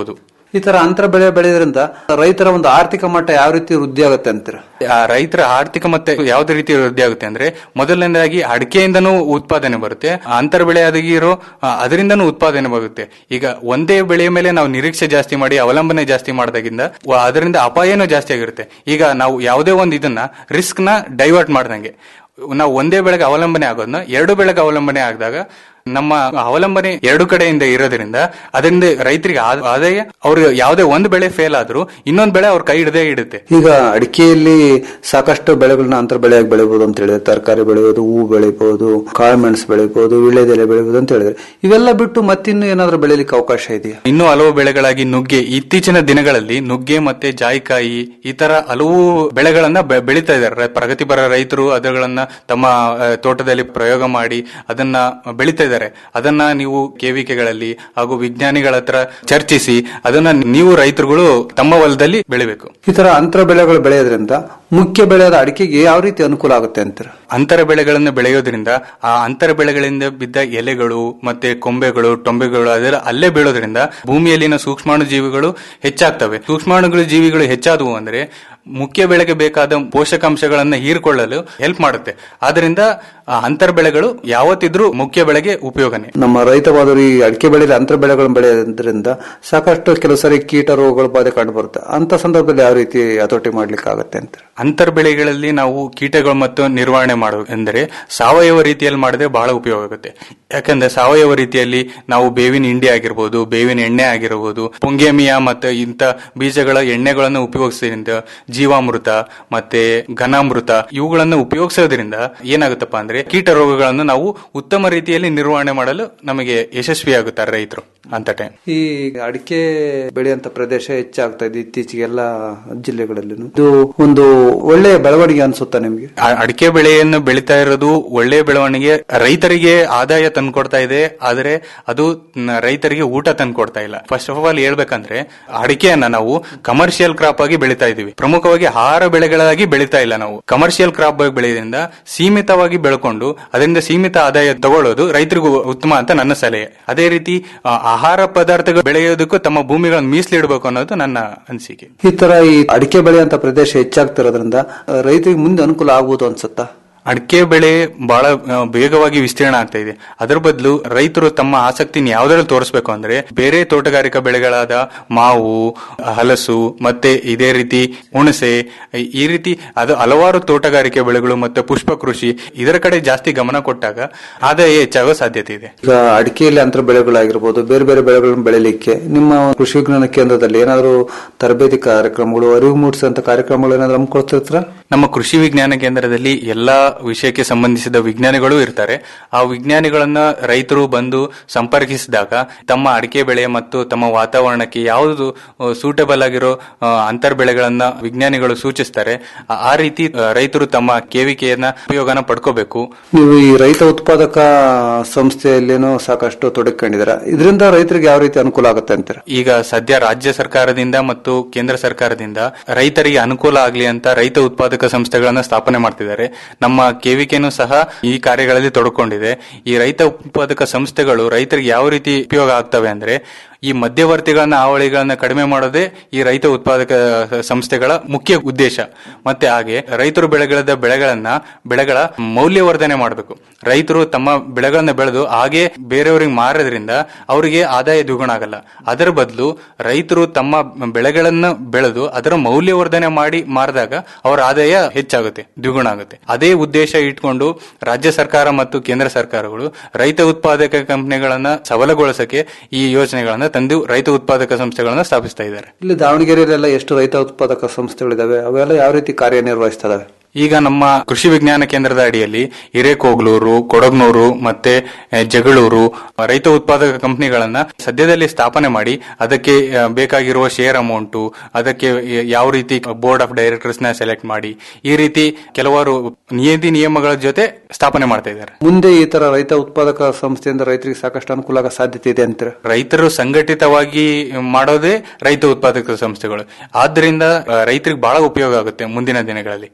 ಈ ತರ ಅಂತರ ಬೆಳೆ ಬೆಳೆಯೋದ್ರಿಂದ ರೈತರ ಒಂದು ಆರ್ಥಿಕ ಮಟ್ಟ ಯಾವ ರೀತಿ ವೃದ್ಧಿ ಆಗುತ್ತೆ ಅಂತೀರ ಆ ರೈತರ ಆರ್ಥಿಕ ಮತ್ತೆ ಯಾವುದೇ ರೀತಿ ವೃದ್ಧಿ ಆಗುತ್ತೆ ಅಂದ್ರೆ ಮೊದಲನೇದಾಗಿ ಅಡಿಕೆಯಿಂದನೂ ಉತ್ಪಾದನೆ ಬರುತ್ತೆ ಆ ಅಂತರ ಬೆಳೆ ಆಗಿರೋ ಆ, ಅದರಿಂದನೂ ಉತ್ಪಾದನೆ ಬರುತ್ತೆ ಈಗ ಒಂದೇ ಬೆಳೆಯ ಮೇಲೆ ನಾವು ನಿರೀಕ್ಷೆ ಜಾಸ್ತಿ ಮಾಡಿ ಅವಲಂಬನೆ ಜಾಸ್ತಿ ಮಾಡಿದಾಗಿಂದ ವ- ಅದರಿಂದ ಅಪಾಯನೂ ಜಾಸ್ತಿ ಆಗಿರುತ್ತೆ ಈಗ ನಾವು ಯಾವುದೇ ಒಂದು ಇದನ್ನ ರಿಸ್ಕ್ ನ ಡೈವರ್ಟ್ ಮಾಡ್ದಂಗೆ ನಾವು ಒಂದೇ ಬೆಳೆಗೆ ಅವಲಂಬನೆ ಆಗೋದನ್ನ ಎರಡು ಬೆಳೆಗೆ ಅವಲಂಬನೆ ಆದಾಗ ನಮ್ಮ ಅವಲಂಬನೆ ಎರಡು ಕಡೆಯಿಂದ ಇರೋದ್ರಿಂದ ಅದರಿಂದ ರೈತರಿಗೆ ಆ- ಆದಾಯ ಅವ್ರಿಗೆ ಯಾವುದೇ ಒಂದು ಬೆಳೆ ಫೇಲ್ ಆದ್ರೂ ಇನ್ನೊಂದು ಬೆಳೆ ಅವ್ರ ಕೈ ಹಿಡದೇ ಇಡುತ್ತೆ ಈಗ ಅಡಿಕೆಯಲ್ಲಿ ಸಾಕಷ್ಟು ಬೆಳೆಗಳನ್ನ ಅಂತರ ಬೆಳೆಯಾಗಿ ಬೆಳಿಬಹುದು ಅಂತ ಹೇಳಿದ್ರೆ ತರಕಾರಿ ಬೆಳೆಯೋದು ಹೂ ಬೆಳಿಬಹುದು ಕಾಳುಮೆಣಸು ಬೆಳಿಬಹುದು ವಿಳ್ಳೆದೆಲೆ ಬೆಳಿಬಹುದು ಅಂತ ಹೇಳಿದ್ರೆ ಇವೆಲ್ಲ ಬಿಟ್ಟು ಮತ್ತಿನ್ನು ಏನಾದ್ರೂ ಬೆಳಿಲಿಕ್ಕೆ ಅವಕಾಶ ಇದೆಯಾ ಇನ್ನೂ ಹಲವು ಬೆಳೆಗಳಾಗಿ ನುಗ್ಗೆ ಇತ್ತೀಚಿನ ದಿನಗಳಲ್ಲಿ ನುಗ್ಗೆ ಮತ್ತೆ ಜಾಯಿಕಾಯಿ ಈ ತರ ಹಲವು ಬೆಳೆಗಳನ್ನ ಬೆ- ಬೆಳೀತಾ ಇದ್ದಾರೆ ರ- ಪ್ರಗತಿಪರ ರೈತರು ಅದಗಳನ್ನ ತಮ್ಮ ಆ, ತೋಟದಲ್ಲಿ ಪ್ರಯೋಗ ಮಾಡಿ ಅದನ್ನ ಬೆಳೀತಾ ಇದ್ದಾರೆ ಅದನ್ನ ನೀವು ಕೆವಿಕೆಗಳಲ್ಲಿ ಹಾಗೂ ವಿಜ್ಞಾನಿಗಳ ಹತ್ರ ಚರ್ಚಿಸಿ ಅದನ್ನ ನೀವು ರೈತರುಗಳು ತಮ್ಮ ಹೊಲದಲ್ಲಿ ಬೆಳಿಬೇಕು ಈ ತರ ಅಂತರ ಬೆಳೆಗಳು ಬೆಳೆಯೋದ್ರಿಂದ ಮುಖ್ಯ ಬೆಳೆಯಾದ ಅಡಿಕೆಗೆ ಯಾವ ರೀತಿ ಅನುಕೂಲ ಆಗುತ್ತೆ ಅಂತೀರ ಅಂತರ ಬೆಳೆಗಳನ್ನು ಬೆಳೆಯೋದ್ರಿಂದ ಆ ಅಂತರ ಬೆಳೆಗಳಿಂದ ಬಿದ್ದ ಎಲೆಗಳು ಮತ್ತೆ ಕೊಂಬೆಗಳು ಟೊಂಬೆಗಳು ಅದರ ಅಲ್ಲೇ ಬೀಳೋದ್ರಿಂದ ಭೂಮಿಯಲ್ಲಿನ ಸೂಕ್ಷ್ಮಾಣು ಜೀವಿಗಳು ಹೆಚ್ಚಾಗ್ತವೆ ಸೂಕ್ಷ್ಮಾಣುಗಳು ಜೀವಿಗಳು ಹೆಚ್ಚಾದವು ಅಂದ್ರೆ ಮುಖ್ಯ ಬೆಳೆಗೆ ಬೇಕಾದ ಪೋಷಕಾಂಶಗಳನ್ನ ಹೀರಿಕೊಳ್ಳಲು ಹೆಲ್ಪ್ ಮಾಡುತ್ತೆ ಆದ್ರಿಂದ ಆ ಅಂತರ ಬೆಳೆಗಳು ಯಾವತ್ತಿದ್ರೂ ಮುಖ್ಯ ಬೆಳೆಗೆ ಉಪಯೋಗನೇ ನಮ್ಮ ರೈತ ಬಾಂಧವರು ಈ ಅಡಿಕೆ ಬೆಳೆಯಲ್ಲಿ ಅಂತರ ಬೆಳೆಗಳನ್ನು ಬೆಳೆಯೋದ್ರಿಂದ ಸಾಕಷ್ಟು ಕೆಲವು ಸರಿ ಕೀಟ ರೋಗಗಳ ಬಾಧೆ ಕಂಡು ಬರುತ್ತೆ ಅಂತ ಸಂದರ್ಭದಲ್ಲಿ ಯಾವ ರೀತಿ ಹತೋಟಿ ಮಾಡ್ಲಿಕ್ಕೆ ಆಗುತ್ತೆ ಅಂತ ಅಂತರ ಬೆಳೆಗಳಲ್ಲಿ ನಾವು ಕೀಟಗಳು ಮತ್ತು ನಿರ್ವಹಣೆ ಮಾಡುವ ಎಂದರೆ ಸಾವಯವ ರೀತಿಯಲ್ಲಿ ಮಾಡಿದ್ರೆ ಬಹಳ ಉಪಯೋಗ ಆಗುತ್ತೆ ಯಾಕಂದ್ರೆ ಸಾವಯವ ರೀತಿಯಲ್ಲಿ ನಾವು ಬೇವಿನ ಹಿಂಡಿ ಆಗಿರ್ಬೋದು ಬೇವಿನ ಎಣ್ಣೆ ಆಗಿರಬಹುದು ಪುಂಗೇಮಿಯಾ ಮತ್ತು ಇಂಥ ಬೀಜಗಳ ಎಣ್ಣೆಗಳನ್ನು ಉಪಯೋಗಿಸೋದ್ರಿಂದ ಜೀವಾಮೃತ ಮತ್ತೆ ಘನಾಮೃತ ಇವುಗಳನ್ನು ಉಪಯೋಗಿಸೋದ್ರಿಂದ ಏನಾಗುತ್ತಪ್ಪ ಅಂದ್ರೆ ಕೀಟ ರೋಗಗಳನ್ನು ನಾವು ಉತ್ತಮ ರೀತಿಯಲ್ಲಿ ನಿರ್ವಹಣೆ ಮಾಡಲು ನಮಗೆ ಯಶಸ್ವಿಯಾಗುತ್ತಾರೆ ರೈತರು ಅಂತ ಟೈಮ್ ಈ ಅಡಿಕೆ ಬೆಳೆಯಂತ ಪ್ರದೇಶ ಹೆಚ್ಚಾಗ್ತಾ ಇದೆ ಇತ್ತೀಚೆಗೆ ಎಲ್ಲ ಜಿಲ್ಲೆಗಳಲ್ಲಿ ಇದು ಒಂದು ಒಳ್ಳೆಯ ಬೆಳವಣಿಗೆ ಅನ್ಸುತ್ತಾ ನಿಮ್ಗೆ ಆ- ಅಡಿಕೆ ಬೆಳೆಯನ್ನು ಬೆಳೀತಾ ಇರೋದು ಒಳ್ಳೆ ಬೆಳವಣಿಗೆ ರೈತರಿಗೆ ಆದಾಯ ತಂದ್ಕೊಡ್ತಾ ಇದೆ ಆದರೆ ಅದು ನ- ರೈತರಿಗೆ ಊಟ ತಂದ್ಕೊಡ್ತಾ ಇಲ್ಲ ಫಸ್ಟ್ ಆಫ್ ಆಲ್ ಹೇಳ್ಬೇಕಂದ್ರೆ ಅಡಿಕೆಯನ್ನ ನಾವು ಕಮರ್ಷಿಯಲ್ ಕ್ರಾಪ್ ಆಗಿ ಬೆಳೀತಾ ಇದೀವಿ ಪ್ರಮುಖವಾಗಿ ಆಹಾರ ಬೆಳೆಗಳಾಗಿ ಬೆಳೀತಾ ಇಲ್ಲ ನಾವು ಕಮರ್ಷಿಯಲ್ ಕ್ರಾಪ್ ಆಗಿ ಬೆಳೆಯೋದ್ರಿಂದ ಸೀಮಿತವಾಗಿ ಬೆಳ್ಕೊಂಡು ಅದರಿಂದ ಸೀಮಿತ ಆದಾಯ ತಗೊಳ್ಳೋದು ರೈತರಿಗೂ ಉತ್ತಮ ಅಂತ ನನ್ನ ಸಲಹೆ ಅದೇ ರೀತಿ ಆ, ಆಹಾರ ಪದಾರ್ಥಗಳು ಬೆಳೆಯೋದಕ್ಕೂ ತಮ್ಮ ಭೂಮಿಗಳನ್ನು ಮೀಸಲಿಡಬೇಕು ಅನ್ನೋದು ನನ್ನ ಅನಿಸಿಕೆ ಈ ತರ ಈ ಅಡಿಕೆ ಬೆಳೆಯಂತ ಪ್ರದೇಶ ಹೆಚ್ಚಾಗ್ತಿರೋದ್ರಿಂದ ಆ, ರೈತರಿಗೆ ಮುಂದೆ ಅನುಕೂಲ ಆಗ್ಬೋದು ಅನ್ಸುತ್ತಾ ಅಡಿಕೆ ಬೆಳೆ ಬಹಳ ಆ, ವೇಗವಾಗಿ ವಿಸ್ತೀರ್ಣ ಆಗ್ತಾ ಇದೆ ಅದರ ಬದಲು ರೈತರು ತಮ್ಮ ಆಸಕ್ತಿನ ಯಾವ್ದ್ರಲ್ಲಿ ತೋರಿಸಬೇಕು ಅಂದ್ರೆ ಬೇರೆ ತೋಟಗಾರಿಕಾ ಬೆಳೆಗಳಾದ ಮಾವು ಹಲಸು ಮತ್ತೆ ಇದೇ ರೀತಿ ಹುಣಸೆ ಈ ರೀತಿ ಅದು ಹಲವಾರು ತೋಟಗಾರಿಕೆ ಬೆಳೆಗಳು ಮತ್ತೆ ಪುಷ್ಪ ಕೃಷಿ ಇದರ ಕಡೆ ಜಾಸ್ತಿ ಗಮನ ಕೊಟ್ಟಾಗ ಆದಾಯ ಹೆಚ್ಚಾಗೋ ಸಾಧ್ಯತೆ ಇದೆ ಈಗ ಅಡಿಕೆಯಲ್ಲಿ ಅಂತರ ಬೆಳೆಗಳಾಗಿರ್ಬೋದು ಬೇರೆ ಬೇರೆ ಬೆಳೆಗಳನ್ನು ಬೆಳಿಲಿಕ್ಕೆ ನಿಮ್ಮ ಕೃಷಿ ವಿಜ್ಞಾನ ಕೇಂದ್ರದಲ್ಲಿ ಏನಾದರೂ ತರಬೇತಿ ಕಾರ್ಯಕ್ರಮಗಳು ಅರಿವು ಮೂಡಿಸುವಂತ ಕಾರ್ಯಕ್ರಮಗಳು ಏನಾದ್ರು ಹಮ್ಮಿಕೊಳ್ತಿರ್ತೀರಾ ನಮ್ಮ ಕೃಷಿ ವಿಜ್ಞಾನ ಕೇಂದ್ರದಲ್ಲಿ ಎಲ್ಲಾ ವಿಷಯಕ್ಕೆ ಸಂಬಂಧಿಸಿದ ವಿಜ್ಞಾನಿಗಳು ಇರ್ತಾರೆ ಆ ವಿಜ್ಞಾನಿಗಳನ್ನ ರೈತರು ಬಂದು ಸಂಪರ್ಕಿಸಿದಾಗ ತಮ್ಮ ಅಡಿಕೆ ಬೆಳೆ ಮತ್ತು ತಮ್ಮ ವಾತಾವರಣಕ್ಕೆ ಯಾವುದು ಸೂಟಬಲ್ ಆಗಿರೋ ಆ, ಅಂತರ್ ಬೆಳೆಗಳನ್ನ ವಿಜ್ಞಾನಿಗಳು ಸೂಚಿಸ್ತಾರೆ ಆ- ಆ ರೀತಿ ಆ, ರೈತರು ತಮ್ಮ ಕೇವಿಕೆಯನ್ನ ಉಪಯೋಗನ ಪಡ್ಕೋಬೇಕು ನೀವು ಈ ರೈತ ಉತ್ಪಾದಕ ಸಂಸ್ಥೆಯಲ್ಲೇನೋ ಸಾಕಷ್ಟು ತೊಡಗಿಕೊಂಡಿದ್ದೀರಾ ಇದರಿಂದ ರೈತರಿಗೆ ಯಾವ ರೀತಿ ಅನುಕೂಲ ಆಗುತ್ತೆ ಅಂತೀರಾ ಈಗ ಸದ್ಯ ರಾಜ್ಯ ಸರ್ಕಾರದಿಂದ ಮತ್ತು ಕೇಂದ್ರ ಸರ್ಕಾರದಿಂದ ರೈತರಿಗೆ ಅನುಕೂಲ ಆಗಲಿ ಅಂತ ರೈತ ಉತ್ಪಾದಕ ಸಂಸ್ಥೆಗಳನ್ನ ಸ್ಥಾಪನೆ ಮಾಡ್ತಿದ್ದಾರೆ ನಮ್ಮ ಕೆವಿಕೆನೂ ಸಹ ಈ ಕಾರ್ಯಗಳಲ್ಲಿ ತೊಡಕೊಂಡಿದೆ ಈ ರೈತ ಉತ್ಪಾದಕ ಸಂಸ್ಥೆಗಳು ರೈತರಿಗೆ ಯಾವ ರೀತಿ ಉಪಯೋಗ ಆಗ್ತವೆ ಅಂದ್ರೆ ಈ ಮಧ್ಯವರ್ತಿಗಳನ್ನ ಹಾವಳಿಗಳನ್ನ ಕಡಿಮೆ ಮಾಡೋದೇ ಈ ರೈತ ಉತ್ಪಾದಕ ಸಂಸ್ಥೆಗಳ ಮುಖ್ಯ ಉದ್ದೇಶ ಮತ್ತೆ ಹಾಗೆ ರೈತರು ಬೆಳೆಗಳದ ಬೆಳೆಗಳನ್ನ ಬೆಳೆಗಳ ಮೌಲ್ಯವರ್ಧನೆ ಮಾಡಬೇಕು ರೈತರು ತಮ್ಮ ಬೆಳೆಗಳನ್ನ ಬೆಳೆದು ಹಾಗೆ ಬೇರೆಯವರಿಗೆ ಮಾರೋದ್ರಿಂದ ಅವರಿಗೆ ಆದಾಯ ದ್ವಿಗುಣ ಆಗಲ್ಲ ಅದರ ಬದಲು ರೈತರು ತಮ್ಮ ಬೆಳೆಗಳನ್ನ ಬೆಳೆದು ಅದರ ಮೌಲ್ಯವರ್ಧನೆ ಮಾಡಿ ಮಾರಿದಾಗ ಅವರ ಆದಾಯ ಹೆಚ್ಚಾಗುತ್ತೆ ದ್ವಿಗುಣ ಆಗುತ್ತೆ ಅದೇ ಉದ್ದೇಶ ಇಟ್ಕೊಂಡು ರಾಜ್ಯ ಸರ್ಕಾರ ಮತ್ತು ಕೇಂದ್ರ ಸರ್ಕಾರಗಳು ರೈತ ಉತ್ಪಾದಕ ಕಂಪನಿಗಳನ್ನ ಸಬಲಗೊಳಿಸಕ್ಕೆ ಈ ಯೋಜನೆಗಳನ್ನ ತಂದು ರೈತ ಉತ್ಪಾದಕ ಸಂಸ್ಥೆಗಳನ್ನ ಸ್ಥಾಪಿಸ್ತಾ ಇದ್ದಾರೆ ಇಲ್ಲಿ ದಾವಣಗೆರೆಯಲ್ಲೆಲ್ಲ ಎಷ್ಟು ರೈತ ಉತ್ಪಾದಕ ಸಂಸ್ಥೆಗಳಿದಾವೆ ಅವೆಲ್ಲ ಯಾವ ರೀತಿ ಕಾರ್ಯನಿರ್ವಹಿಸ್ತವೆ ಈಗ ನಮ್ಮ ಕೃಷಿ ವಿಜ್ಞಾನ ಕೇಂದ್ರದ ಅಡಿಯಲ್ಲಿ ಹಿರೇಕೋಗ್ಲೂರು ಕೊಡಗ್ನೂರು ಮತ್ತೆ ಆ, ಜಗಳೂರು ಆ, ರೈತ ಉತ್ಪಾದಕ ಕಂಪನಿಗಳನ್ನ ಸದ್ಯದಲ್ಲಿ ಸ್ಥಾಪನೆ ಮಾಡಿ ಅದಕ್ಕೆ ಆ, ಬೇಕಾಗಿರುವ ಶೇರ್ ಅಮೌಂಟು ಅದಕ್ಕೆ ಯ- ಯಾವ ರೀತಿ ಬೋರ್ಡ್ ಆಫ್ ಡೈರೆಕ್ಟರ್ಸ್ ನ ಸೆಲೆಕ್ಟ್ ಮಾಡಿ ಈ ರೀತಿ ಕೆಲವಾರು ನಿಯತಿ ನಿಯಮಗಳ ಜೊತೆ ಸ್ಥಾಪನೆ ಮಾಡ್ತಾ ಇದ್ದಾರೆ ಮುಂದೆ ಈ ತರ ರೈತ ಉತ್ಪಾದಕ ಸಂಸ್ಥೆಯಿಂದ ರೈತರಿಗೆ ಸಾಕಷ್ಟು ಅನುಕೂಲ ಆಗೋ ಸಾಧ್ಯತೆ ಇದೆ ಅಂತೀರಾ ರೈತರು ಸಂಘಟಿತವಾಗಿ ಮಾಡೋದೇ ರೈತ ಉತ್ಪಾದಕ ಸಂಸ್ಥೆಗಳು ಆದ್ರಿಂದ ಆ, ರೈತರಿಗೆ ಬಹಳ ಉಪಯೋಗ ಆಗುತ್ತೆ ಮುಂದಿನ ದಿನಗಳಲ್ಲಿ ಅಂದ್ರೆ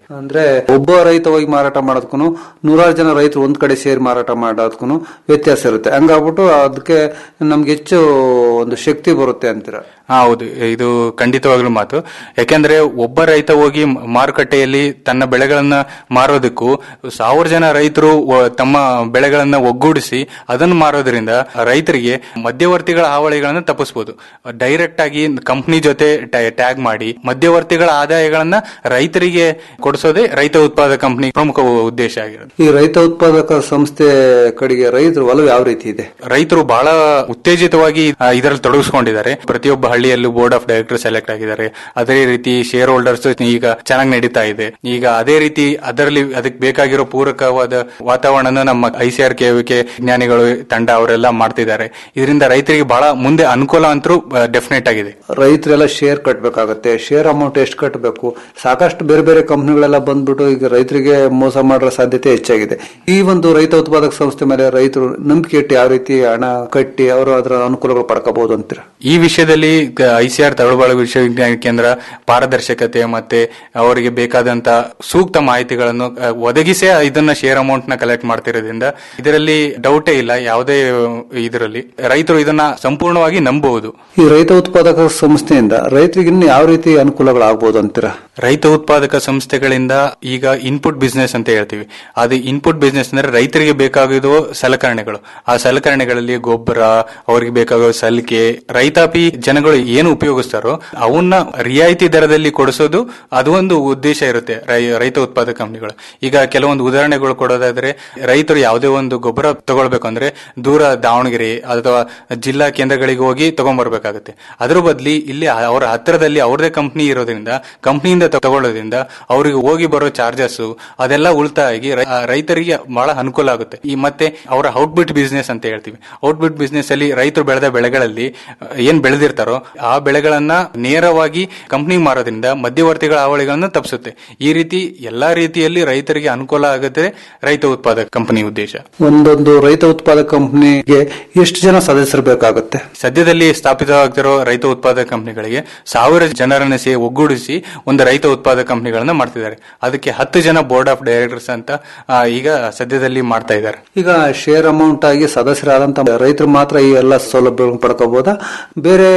ಒಬ್ಬ ರೈತ ಹೋಗಿ ಮಾರಾಟ ಮಾಡೋದಕ್ಕೂ ನೂರಾರು ಜನ ರೈತರು ಒಂದ್ ಕಡೆ ಸೇರಿ ಮಾರಾಟ ಮಾಡೋದಕ್ಕೂ ವ್ಯತ್ಯಾಸ ಇರುತ್ತೆ ಹಂಗಾಗ್ಬಿಟ್ಟು ಅದಕ್ಕೆ ನಮ್ಗೆ ಹೆಚ್ಚು ಒಂದು ಶಕ್ತಿ ಬರುತ್ತೆ ಅಂತೀರ ಹಾ, ಹೌದು ಇದು ಖಂಡಿತವಾಗ್ಲೂ ಮಾತು ಯಾಕೆಂದ್ರೆ ಒಬ್ಬ ರೈತ ಹೋಗಿ ಮ- ಮಾರುಕಟ್ಟೆಯಲ್ಲಿ ತನ್ನ ಬೆಳೆಗಳನ್ನ ಮಾರೋದಕ್ಕೂ ಸಾವಿರ ಜನ ರೈತರು ಒ- ತಮ್ಮ ಬೆಳೆಗಳನ್ನ ಒಗ್ಗೂಡಿಸಿ ಅದನ್ನು ಮಾರೋದ್ರಿಂದ ರೈತರಿಗೆ ಮಧ್ಯವರ್ತಿಗಳ ಹಾವಳಿಗಳನ್ನ ತಪ್ಪಿಸಬಹುದು ಡೈರೆಕ್ಟ್ ಆಗಿ ಕಂಪನಿ ಜೊತೆ ಟ್ಯಾಗ್ ಮಾಡಿ ಮಧ್ಯವರ್ತಿಗಳ ಆದಾಯಗಳನ್ನ ರೈತರಿಗೆ ಕೊಡಿಸೋದೇ ರೈತ ಉತ್ಪಾದಕ ಕಂಪನಿ ಪ್ರಮುಖ ಉದ್ದೇಶ ಆಗಿರೋದು ಈ ರೈತ ಉತ್ಪಾದಕ ಸಂಸ್ಥೆ ಕಡೆಗೆ ರೈತರು ಒಲವು ಯಾವ ರೀತಿ ಇದೆ ರೈತರು ಬಹಳ ಉತ್ತೇಜಿತವಾಗಿ ಆ, ಇದರಲ್ಲಿ ತೊಡಗಿಸ್ಕೊಂಡಿದ್ದಾರೆ ಪ್ರತಿಯೊಬ್ಬ ಹಳ್ಳಿಯಲ್ಲೂ ಬೋರ್ಡ್ ಆಫ್ ಡೈರೆಕ್ಟರ್ ಸೆಲೆಕ್ಟ್ ಆಗಿದ್ದಾರೆ ಅದೇ ರೀತಿ ಶೇರ್ ಹೋಲ್ಡರ್ಸ್ ಈಗ ಚೆನ್ನಾಗಿ ನಡೀತಾ ಇದೆ ಈಗ ಅದೇ ರೀತಿ ಅದರಲ್ಲಿ ಅದಕ್ಕೆ ಬೇಕಾಗಿರೋ ಪೂರಕವಾದ ವಾತಾವರಣ ನಮ್ಮ ಐಸಿಆರ್ ಕೆ ವಿಜ್ಞಾನಿಗಳು ತಂಡ ಅವರೆಲ್ಲ ಮಾಡ್ತಿದ್ದಾರೆ ಇದರಿಂದ ರೈತರಿಗೆ ಬಹಳ ಮುಂದೆ ಅನುಕೂಲ ಅಂತೂ ಡೆಫಿನೆಟ್ ಆಗಿದೆ ರೈತರೆಲ್ಲ ಶೇರ್ ಕಟ್ಟಬೇಕಾಗತ್ತೆ ಶೇರ್ ಅಮೌಂಟ್ ಎಷ್ಟು ಕಟ್ಟಬೇಕು ಸಾಕಷ್ಟು ಬೇರೆ ಬೇರೆ ಕಂಪನಿಗಳೆಲ್ಲ ಬಂದ್ಬಿಟ್ಟು ಈಗ ರೈತರಿಗೆ ಮೋಸ ಮಾಡೋ ಸಾಧ್ಯತೆ ಹೆಚ್ಚಾಗಿದೆ ಈ ಒಂದು ರೈತ ಉತ್ಪಾದಕ ಸಂಸ್ಥೆ ಮೇಲೆ ರೈತರು ನಂಬಿಕೆ ಇಟ್ಟು ಯಾವ ರೀತಿ ಹಣ ಕಟ್ಟಿ ಅವರು ಅದರ ಅನುಕೂಲಗಳು ಪಡ್ಕೋಬಹುದು ಅಂತೀರ ಈ ವಿಷಯದಲ್ಲಿ ಐಸಿಆರ್ ತಳಬಾಳು ವಿಶ್ವವಿಜ್ಞಾನ ಕೇಂದ್ರ ಪಾರದರ್ಶಕತೆ ಮತ್ತೆ ಅವರಿಗೆ ಬೇಕಾದಂತ ಸೂಕ್ತ ಮಾಹಿತಿಗಳನ್ನು ಆ, ಒದಗಿಸೇ ಇದನ್ನ ಶೇರ್ ಅಮೌಂಟ್ ನ ಕಲೆಕ್ಟ್ ಮಾಡ್ತಿರೋದ್ರಿಂದ ಇದರಲ್ಲಿ ಡೌಟೇ ಇಲ್ಲ ಯಾವುದೇ ಇದರಲ್ಲಿ ರೈತರು ಇದನ್ನ ಸಂಪೂರ್ಣವಾಗಿ ನಂಬಬಹುದು ಈ ರೈತ ಉತ್ಪಾದಕ ಸಂಸ್ಥೆಯಿಂದ ರೈತರಿಗೆ ಇನ್ನು ಯಾವ ರೀತಿ ಅನುಕೂಲಗಳಾಗಬಹುದು ಅಂತೀರಾ ರೈತ ಉತ್ಪಾದಕ ಸಂಸ್ಥೆಗಳಿಂದ ಈಗ ಇನ್ಪುಟ್ ಬಿಸ್ನೆಸ್ ಅಂತ ಹೇಳ್ತೀವಿ ಅದು ಇನ್ಪುಟ್ ಬಿಸ್ನೆಸ್ ಅಂದ್ರೆ ರೈತರಿಗೆ ಬೇಕಾಗಿರೋ ಸಲಕರಣೆಗಳು ಆ ಸಲಕರಣೆಗಳಲ್ಲಿ ಗೊಬ್ಬರ ಅವ್ರಿಗೆ ಬೇಕಾಗೋ ಸಲಿಕೆ ರೈತಾಪಿ ಜನಗಳು ಏನು ಉಪಯೋಗಿಸ್ತಾರೋ ಅವನ್ನ ರಿಯಾಯಿತಿ ದರದಲ್ಲಿ ಕೊಡಿಸೋದು ಅದು ಒಂದು ಉದ್ದೇಶ ಇರುತ್ತೆ ರೈ- ರೈತ ಉತ್ಪಾದಕ ಕಂಪನಿಗಳು ಈಗ ಕೆಲವೊಂದು ಉದಾಹರಣೆಗಳು ಕೊಡೋದಾದ್ರೆ ರೈತರು ಯಾವುದೇ ಒಂದು ಗೊಬ್ಬರ ತಗೊಳ್ಬೇಕು ಅಂದ್ರೆ ದೂರ ದಾವಣಗೆರೆ ಅಥವಾ ಜಿಲ್ಲಾ ಕೇಂದ್ರಗಳಿಗೆ ಹೋಗಿ ತಗೊಂಡ್ಬರ್ಬೇಕಾಗುತ್ತೆ ಅದ್ರ ಬದ್ಲಿ ಇಲ್ಲಿ ಅವರ ಹತ್ತಿರದಲ್ಲಿ ಅವ್ರದೇ ಕಂಪನಿ ಇರೋದ್ರಿಂದ ಕಂಪನಿಯಿಂದ ತಗೊಳ್ಳೋದ್ರಿಂದ ಅವರಿಗೆ ಹೋಗಿ ಬರೋ ಚಾರ್ಜಸ್ ಅದೆಲ್ಲ ಉಳಿತಾಯ ಆಗಿ ರೈ- ಆ, ರೈತರಿಗೆ ಬಹಳ ಅನುಕೂಲ ಆಗುತ್ತೆ ಈ ಮತ್ತೆ ಅವರ ಔಟ್ಬಿಟ್ ಬಿಸ್ನೆಸ್ ಅಂತ ಹೇಳ್ತೀವಿ ಔಟ್ಬಿಟ್ ಬಿಸ್ನೆಸ್ ಅಲ್ಲಿ ರೈತರು ಬೆಳೆದ ಬೆಳೆಗಳಲ್ಲಿ ಆ, ಏನ್ ಬೆಳೆದಿರ್ತಾರೋ ಆ ಬೆಳೆಗಳನ್ನ ನೇರವಾಗಿ ಕಂಪನಿಗೆ ಮಾರೋದ್ರಿಂದ ಮಧ್ಯವರ್ತಿಗಳ ಹಾವಳಿಗಳನ್ನ ತಪ್ಪಿಸುತ್ತೆ ಈ ರೀತಿ ಎಲ್ಲಾ ರೀತಿಯಲ್ಲಿ ರೈತರಿಗೆ ಅನುಕೂಲ ಆಗುತ್ತೆ ರೈತ ಉತ್ಪಾದಕ ಕಂಪನಿ ಉದ್ದೇಶ ಒಂದೊಂದು ರೈತ ಉತ್ಪಾದಕ ಕಂಪನಿಗೆ ಎಷ್ಟು ಜನ ಸದಸ್ಯರು ಬೇಕಾಗುತ್ತೆ ಸದ್ಯದಲ್ಲಿ ಸ್ಥಾಪಿತವಾಗ್ತಿರೋ ರೈತ ಉತ್ಪಾದಕ ಕಂಪನಿಗಳಿಗೆ ಸಾವಿರ ಜನರನ್ನ ಸೇ ಒಗ್ಗೂಡಿಸಿ ಒಂದು ರೈತ ಉತ್ಪಾದಕ ಕಂಪನಿಗಳನ್ನ ಮಾಡ್ತಿದ್ದಾರೆ ಅದಕ್ಕೆ ಹತ್ತು ಜನ ಬೋರ್ಡ್ ಆಫ್ ಡೈರೆಕ್ಟರ್ಸ್ ಅಂತ ಆ, ಈಗ ಸದ್ಯದಲ್ಲಿ ಮಾಡ್ತಾ ಇದ್ದಾರೆ ಈಗ ಶೇರ್ ಅಮೌಂಟ್ ಆಗಿ ಸದಸ್ಯರಾದಂತ ರೈತರು ಮಾತ್ರ ಈ ಎಲ್ಲ ಸೌಲಭ್ಯಗಳನ್ನು ಪಡ್ಕೋಬಹುದಾ ಬೇರೆ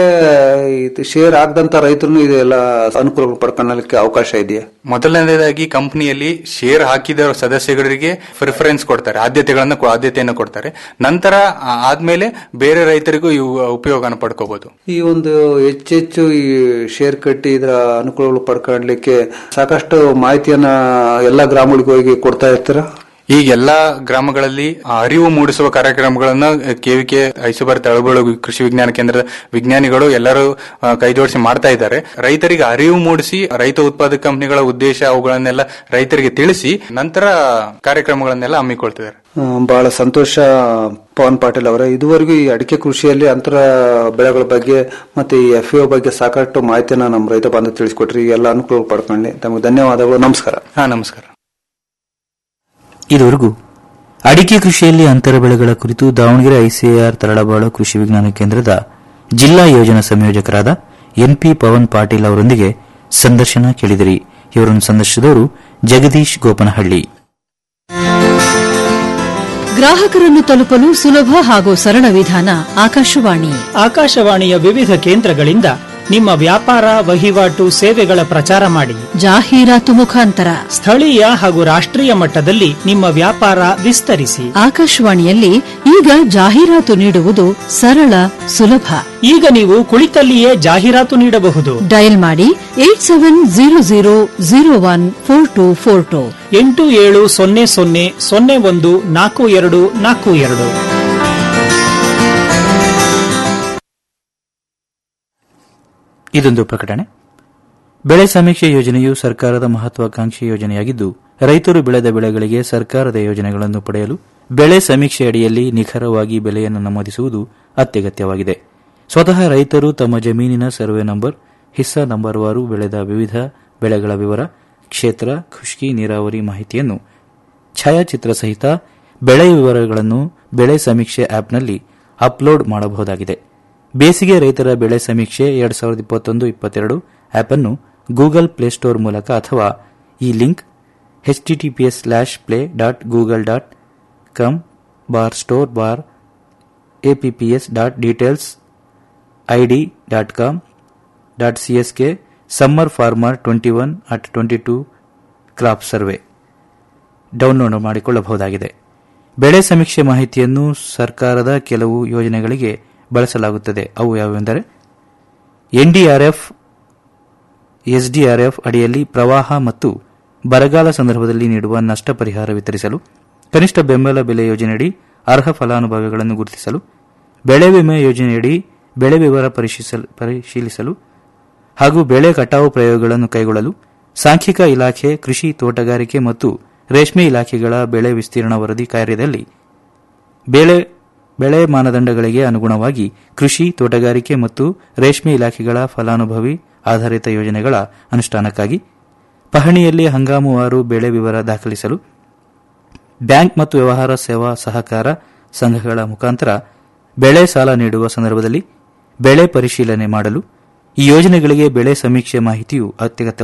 ಶೇರ್ ಆಗದಂತ ರೈತರು ಇದೆಲ್ಲ ಅನುಕೂಲಗಳು ಪಡ್ಕೊಳ್ಳಲಿಕ್ಕೆ ಅವಕಾಶ ಇದೆಯಾ ಮೊದಲನೇದಾಗಿ ಕಂಪನಿಯಲ್ಲಿ ಶೇರ್ ಹಾಕಿದ ಸದಸ್ಯರಿಗೆ ಪ್ರಿಫರೆನ್ಸ್ ಕೊಡ್ತಾರೆ ಆದ್ಯತೆಗಳನ್ನ ಕೊ- ಆದ್ಯತೆಯನ್ನು ಕೊಡ್ತಾರೆ ನಂತರ ಆ, ಆದ್ಮೇಲೆ ಬೇರೆ ರೈತರಿಗೂ ಇವು ಉಪಯೋಗನ ಪಡ್ಕೋಬಹುದು ಈ ಒಂದು ಹೆಚ್ಚೆಚ್ಚು ಈ ಶೇರ್ ಕಟ್ಟಿ ಇದರ ಅನುಕೂಲಗಳು ಪಡ್ಕೊಳ್ಳಲಿಕ್ಕೆ ಸಾಕಷ್ಟು ಮಾಹಿತಿಯನ್ನ ಎಲ್ಲಾ ಗ್ರಾಮಗಳಿಗೆ ಹೋಗಿ ಕೊಡ್ತಾ ಇರ್ತೀರಾ ಈಗ ಎಲ್ಲಾ ಗ್ರಾಮಗಳಲ್ಲಿ ಆ, ಅರಿವು ಮೂಡಿಸುವ ಕಾರ್ಯಕ್ರಮಗಳನ್ನ ಕೆವಿಕೆ ಐಸುಬಾರ್ ತಳಬಾಳು ಕೃಷಿ ವಿಜ್ಞಾನ ಕೇಂದ್ರದ ವಿಜ್ಞಾನಿಗಳು ಎಲ್ಲರೂ ಆ, ಕೈಜೋಡಿಸಿ ಮಾಡ್ತಾ ಇದ್ದಾರೆ ರೈತರಿಗೆ ಅರಿವು ಮೂಡಿಸಿ ರೈತ ಉತ್ಪಾದಕ ಕಂಪನಿಗಳ ಉದ್ದೇಶ ಅವುಗಳನ್ನೆಲ್ಲ ರೈತರಿಗೆ ತಿಳಿಸಿ ನಂತರ ಕಾರ್ಯಕ್ರಮಗಳನ್ನೆಲ್ಲ ಹಮ್ಮಿಕೊಳ್ತಿದ್ದಾರೆ ಆ, ಬಹಳ ಸಂತೋಷ ಪವನ್ ಪಾಟೀಲ್ ಅವರೇ ಇದುವರೆಗೂ ಈ ಅಡಿಕೆ ಕೃಷಿಯಲ್ಲಿ ಅಂತರ ಬೆಳೆಗಳ ಬಗ್ಗೆ ಮತ್ತೆ ಈ ಎಫ್ ಬಗ್ಗೆ ಸಾಕಷ್ಟು ಮಾಹಿತಿಯನ್ನ ನಮ್ಮ ರೈತ ಬಾಂಧವ ತಿಳಿಸ್ಕೊಟ್ರಿ ಈ ಎಲ್ಲ ಅನುಕೂಲ ಪಡ್ಕೊಳ್ಳಿ ತಮಗೆ ಧನ್ಯವಾದಗಳು ನಮಸ್ಕಾರ ಹಾ ನಮಸ್ಕಾರ ಇದುವರೆಗೂ ಅಡಿಕೆ ಕೃಷಿಯಲ್ಲಿ ಅಂತರ ಬೆಳೆಗಳ ಕುರಿತು ದಾವಣಗೆರೆ ಐಸಿಎಆರ್ ತರಳಬಾಳು ಕೃಷಿ ವಿಜ್ಞಾನ ಕೇಂದ್ರದ ಜಿಲ್ಲಾ ಯೋಜನಾ ಸಂಯೋಜಕರಾದ ಎನ್ಪಿ ಪವನ್ ಪಾಟೀಲ್ ಅವರೊಂದಿಗೆ ಸಂದರ್ಶನ ಕೇಳಿದಿರಿ ಇವರನ್ನು ಸಂದರ್ಶಿಸಿದವರು ಜಗದೀಶ್ ಗೋಪನಹಳ್ಳಿ ಗ್ರಾಹಕರನ್ನು ತಲುಪಲು ಸುಲಭ ಹಾಗೂ ಸರಳ ವಿಧಾನ ಆಕಾಶವಾಣಿ ಆಕಾಶವಾಣಿಯ ವಿವಿಧ ಕೇಂದ್ರಗಳಿಂದ ನಿಮ್ಮ ವ್ಯಾಪಾರ ವಹಿವಾಟು ಸೇವೆಗಳ ಪ್ರಚಾರ ಮಾಡಿ ಜಾಹೀರಾತು ಮುಖಾಂತರ ಸ್ಥಳೀಯ ಹಾಗೂ ರಾಷ್ಟ್ರೀಯ ಮಟ್ಟದಲ್ಲಿ ನಿಮ್ಮ ವ್ಯಾಪಾರ ವಿಸ್ತರಿಸಿ ಆಕಾಶವಾಣಿಯಲ್ಲಿ ಈಗ ಜಾಹೀರಾತು ನೀಡುವುದು ಸರಳ ಸುಲಭ ಈಗ ನೀವು ಕುಳಿತಲ್ಲಿಯೇ ಜಾಹೀರಾತು ನೀಡಬಹುದು ಡಯಲ್ ಮಾಡಿ eight seven zero zero zero one four two four two ಎಂಟು ಏಳು ಸೊನ್ನೆ ಸೊನ್ನೆ ಸೊನ್ನೆ ಒಂದು ನಾಲ್ಕು ಎರಡು ನಾಲ್ಕು ಎರಡು ಇದೊಂದು ಪ್ರಕಟಣೆ ಬೆಳೆ ಸಮೀಕ್ಷೆ ಯೋಜನೆಯು ಸರ್ಕಾರದ ಮಹತ್ವಾಕಾಂಕ್ಷಿ ಯೋಜನೆಯಾಗಿದ್ದು ರೈತರು ಬೆಳೆದ ಬೆಳೆಗಳಿಗೆ ಸರ್ಕಾರದ ಯೋಜನೆಗಳನ್ನು ಪಡೆಯಲು ಬೆಳೆ ಸಮೀಕ್ಷೆ ಅಡಿಯಲ್ಲಿ ನಿಖರವಾಗಿ ಬೆಲೆಯನ್ನು ನಮೂದಿಸುವುದು ಅತ್ಯಗತ್ಯವಾಗಿದೆ ಸ್ವತಃ ರೈತರು ತಮ್ಮ ಜಮೀನಿನ ಸರ್ವೆ ನಂಬರ್ ಹಿಸ್ಸಾ ನಂಬರ್ವಾರು ಬೆಳೆದ ವಿವಿಧ ಬೆಳೆಗಳ ವಿವರ ಕ್ಷೇತ್ರ ಖುಷ್ಕಿ ನೀರಾವರಿ ಮಾಹಿತಿಯನ್ನು ಛಾಯಾಚಿತ್ರ ಸಹಿತ ಬೆಳೆ ವಿವರಗಳನ್ನು ಬೆಳೆ ಸಮೀಕ್ಷೆ ಆಪ್ನಲ್ಲಿ ಅಪ್ಲೋಡ್ ಮಾಡಬಹುದಾಗಿದೆ ಬೇಸಿಗೆ ರೈತರ ಬೆಳೆ ಸಮೀಕ್ಷೆ ಎರಡ್ ಸಾವಿರದ ಇಪ್ಪತ್ತೊಂದು ಇಪ್ಪತ್ತೆರಡು ಆಪ್ ಅನ್ನು ಗೂಗಲ್ ಪ್ಲೇಸ್ಟೋರ್ ಮೂಲಕ ಅಥವಾ ಈ link H T T P S slash play dot Google dot com bar store bar apps dot details ID dot com dot C S K summer farmer twenty one at twenty two crop survey download ಮಾಡಿಕೊಳ್ಳಬಹುದಾಗಿದೆ ಬೆಳೆ ಸಮೀಕ್ಷೆ ಮಾಹಿತಿಯನ್ನು ಸರ್ಕಾರದ ಕೆಲವು ಯೋಜನೆಗಳಿಗೆ ಬಳಸಲಾಗುತ್ತದೆ ಅವು ಯಾವುವೆಂದರೆ ಎನ್ಡಿಆರ್ಎಫ್ ಎಸ್ಡಿಆರ್ಎಫ್ ಅಡಿಯಲ್ಲಿ ಪ್ರವಾಹ ಮತ್ತು ಬರಗಾಲ ಸಂದರ್ಭದಲ್ಲಿ ನೀಡುವ ನಷ್ಟ ಪರಿಹಾರ ವಿತರಿಸಲು ಕನಿಷ್ಠ ಬೆಂಬಲ ಬೆಲೆ ಯೋಜನೆಯಡಿ ಅರ್ಹ ಫಲಾನುಭವಿಗಳನ್ನು ಗುರುತಿಸಲು ಬೆಳೆ ವಿಮೆ ಯೋಜನೆಯಡಿ ಬೆಳೆ ವಿವರ ಪರಿಶೀಲಿಸಲು- ಪರಿಶೀಲಿಸಲು ಹಾಗೂ ಬೆಳೆ ಕಟಾವು ಪ್ರಯೋಗಗಳನ್ನು ಕೈಗೊಳ್ಳಲು ಸಾಂಖ್ಯಿಕ ಇಲಾಖೆ ಕೃಷಿ ತೋಟಗಾರಿಕೆ ಮತ್ತು ರೇಷ್ಮೆ ಇಲಾಖೆಗಳ ಬೆಳೆ ವಿಸ್ತೀರ್ಣ ವರದಿ ಕಾರ್ಯದಲ್ಲಿ ಬೆಳೆ ಬೆಳೆ ಮಾನದಂಡಗಳಿಗೆ ಅನುಗುಣವಾಗಿ ಕೃಷಿ ತೋಟಗಾರಿಕೆ ಮತ್ತು ರೇಷ್ಮೆ ಇಲಾಖೆಗಳ ಫಲಾನುಭವಿ ಆಧಾರಿತ ಯೋಜನೆಗಳ ಅನುಷ್ಠಾನಕ್ಕಾಗಿ ಪಹಣಿಯಲ್ಲಿ ಹಂಗಾಮುವಾರು ಬೆಳೆ ವಿವರ ದಾಖಲಿಸಲು ಬ್ಯಾಂಕ್ ಮತ್ತು ವ್ಯವಹಾರ ಸೇವಾ ಸಹಕಾರ ಸಂಘಗಳ ಮುಖಾಂತರ ಬೆಳೆ ಸಾಲ ನೀಡುವ ಸಂದರ್ಭದಲ್ಲಿ ಬೆಳೆ ಪರಿಶೀಲನೆ ಮಾಡಲು ಈ ಯೋಜನೆಗಳಿಗೆ ಬೆಳೆ ಸಮೀಕ್ಷೆ ಮಾಹಿತಿಯು ಅತ್ಯಗತ್ಯ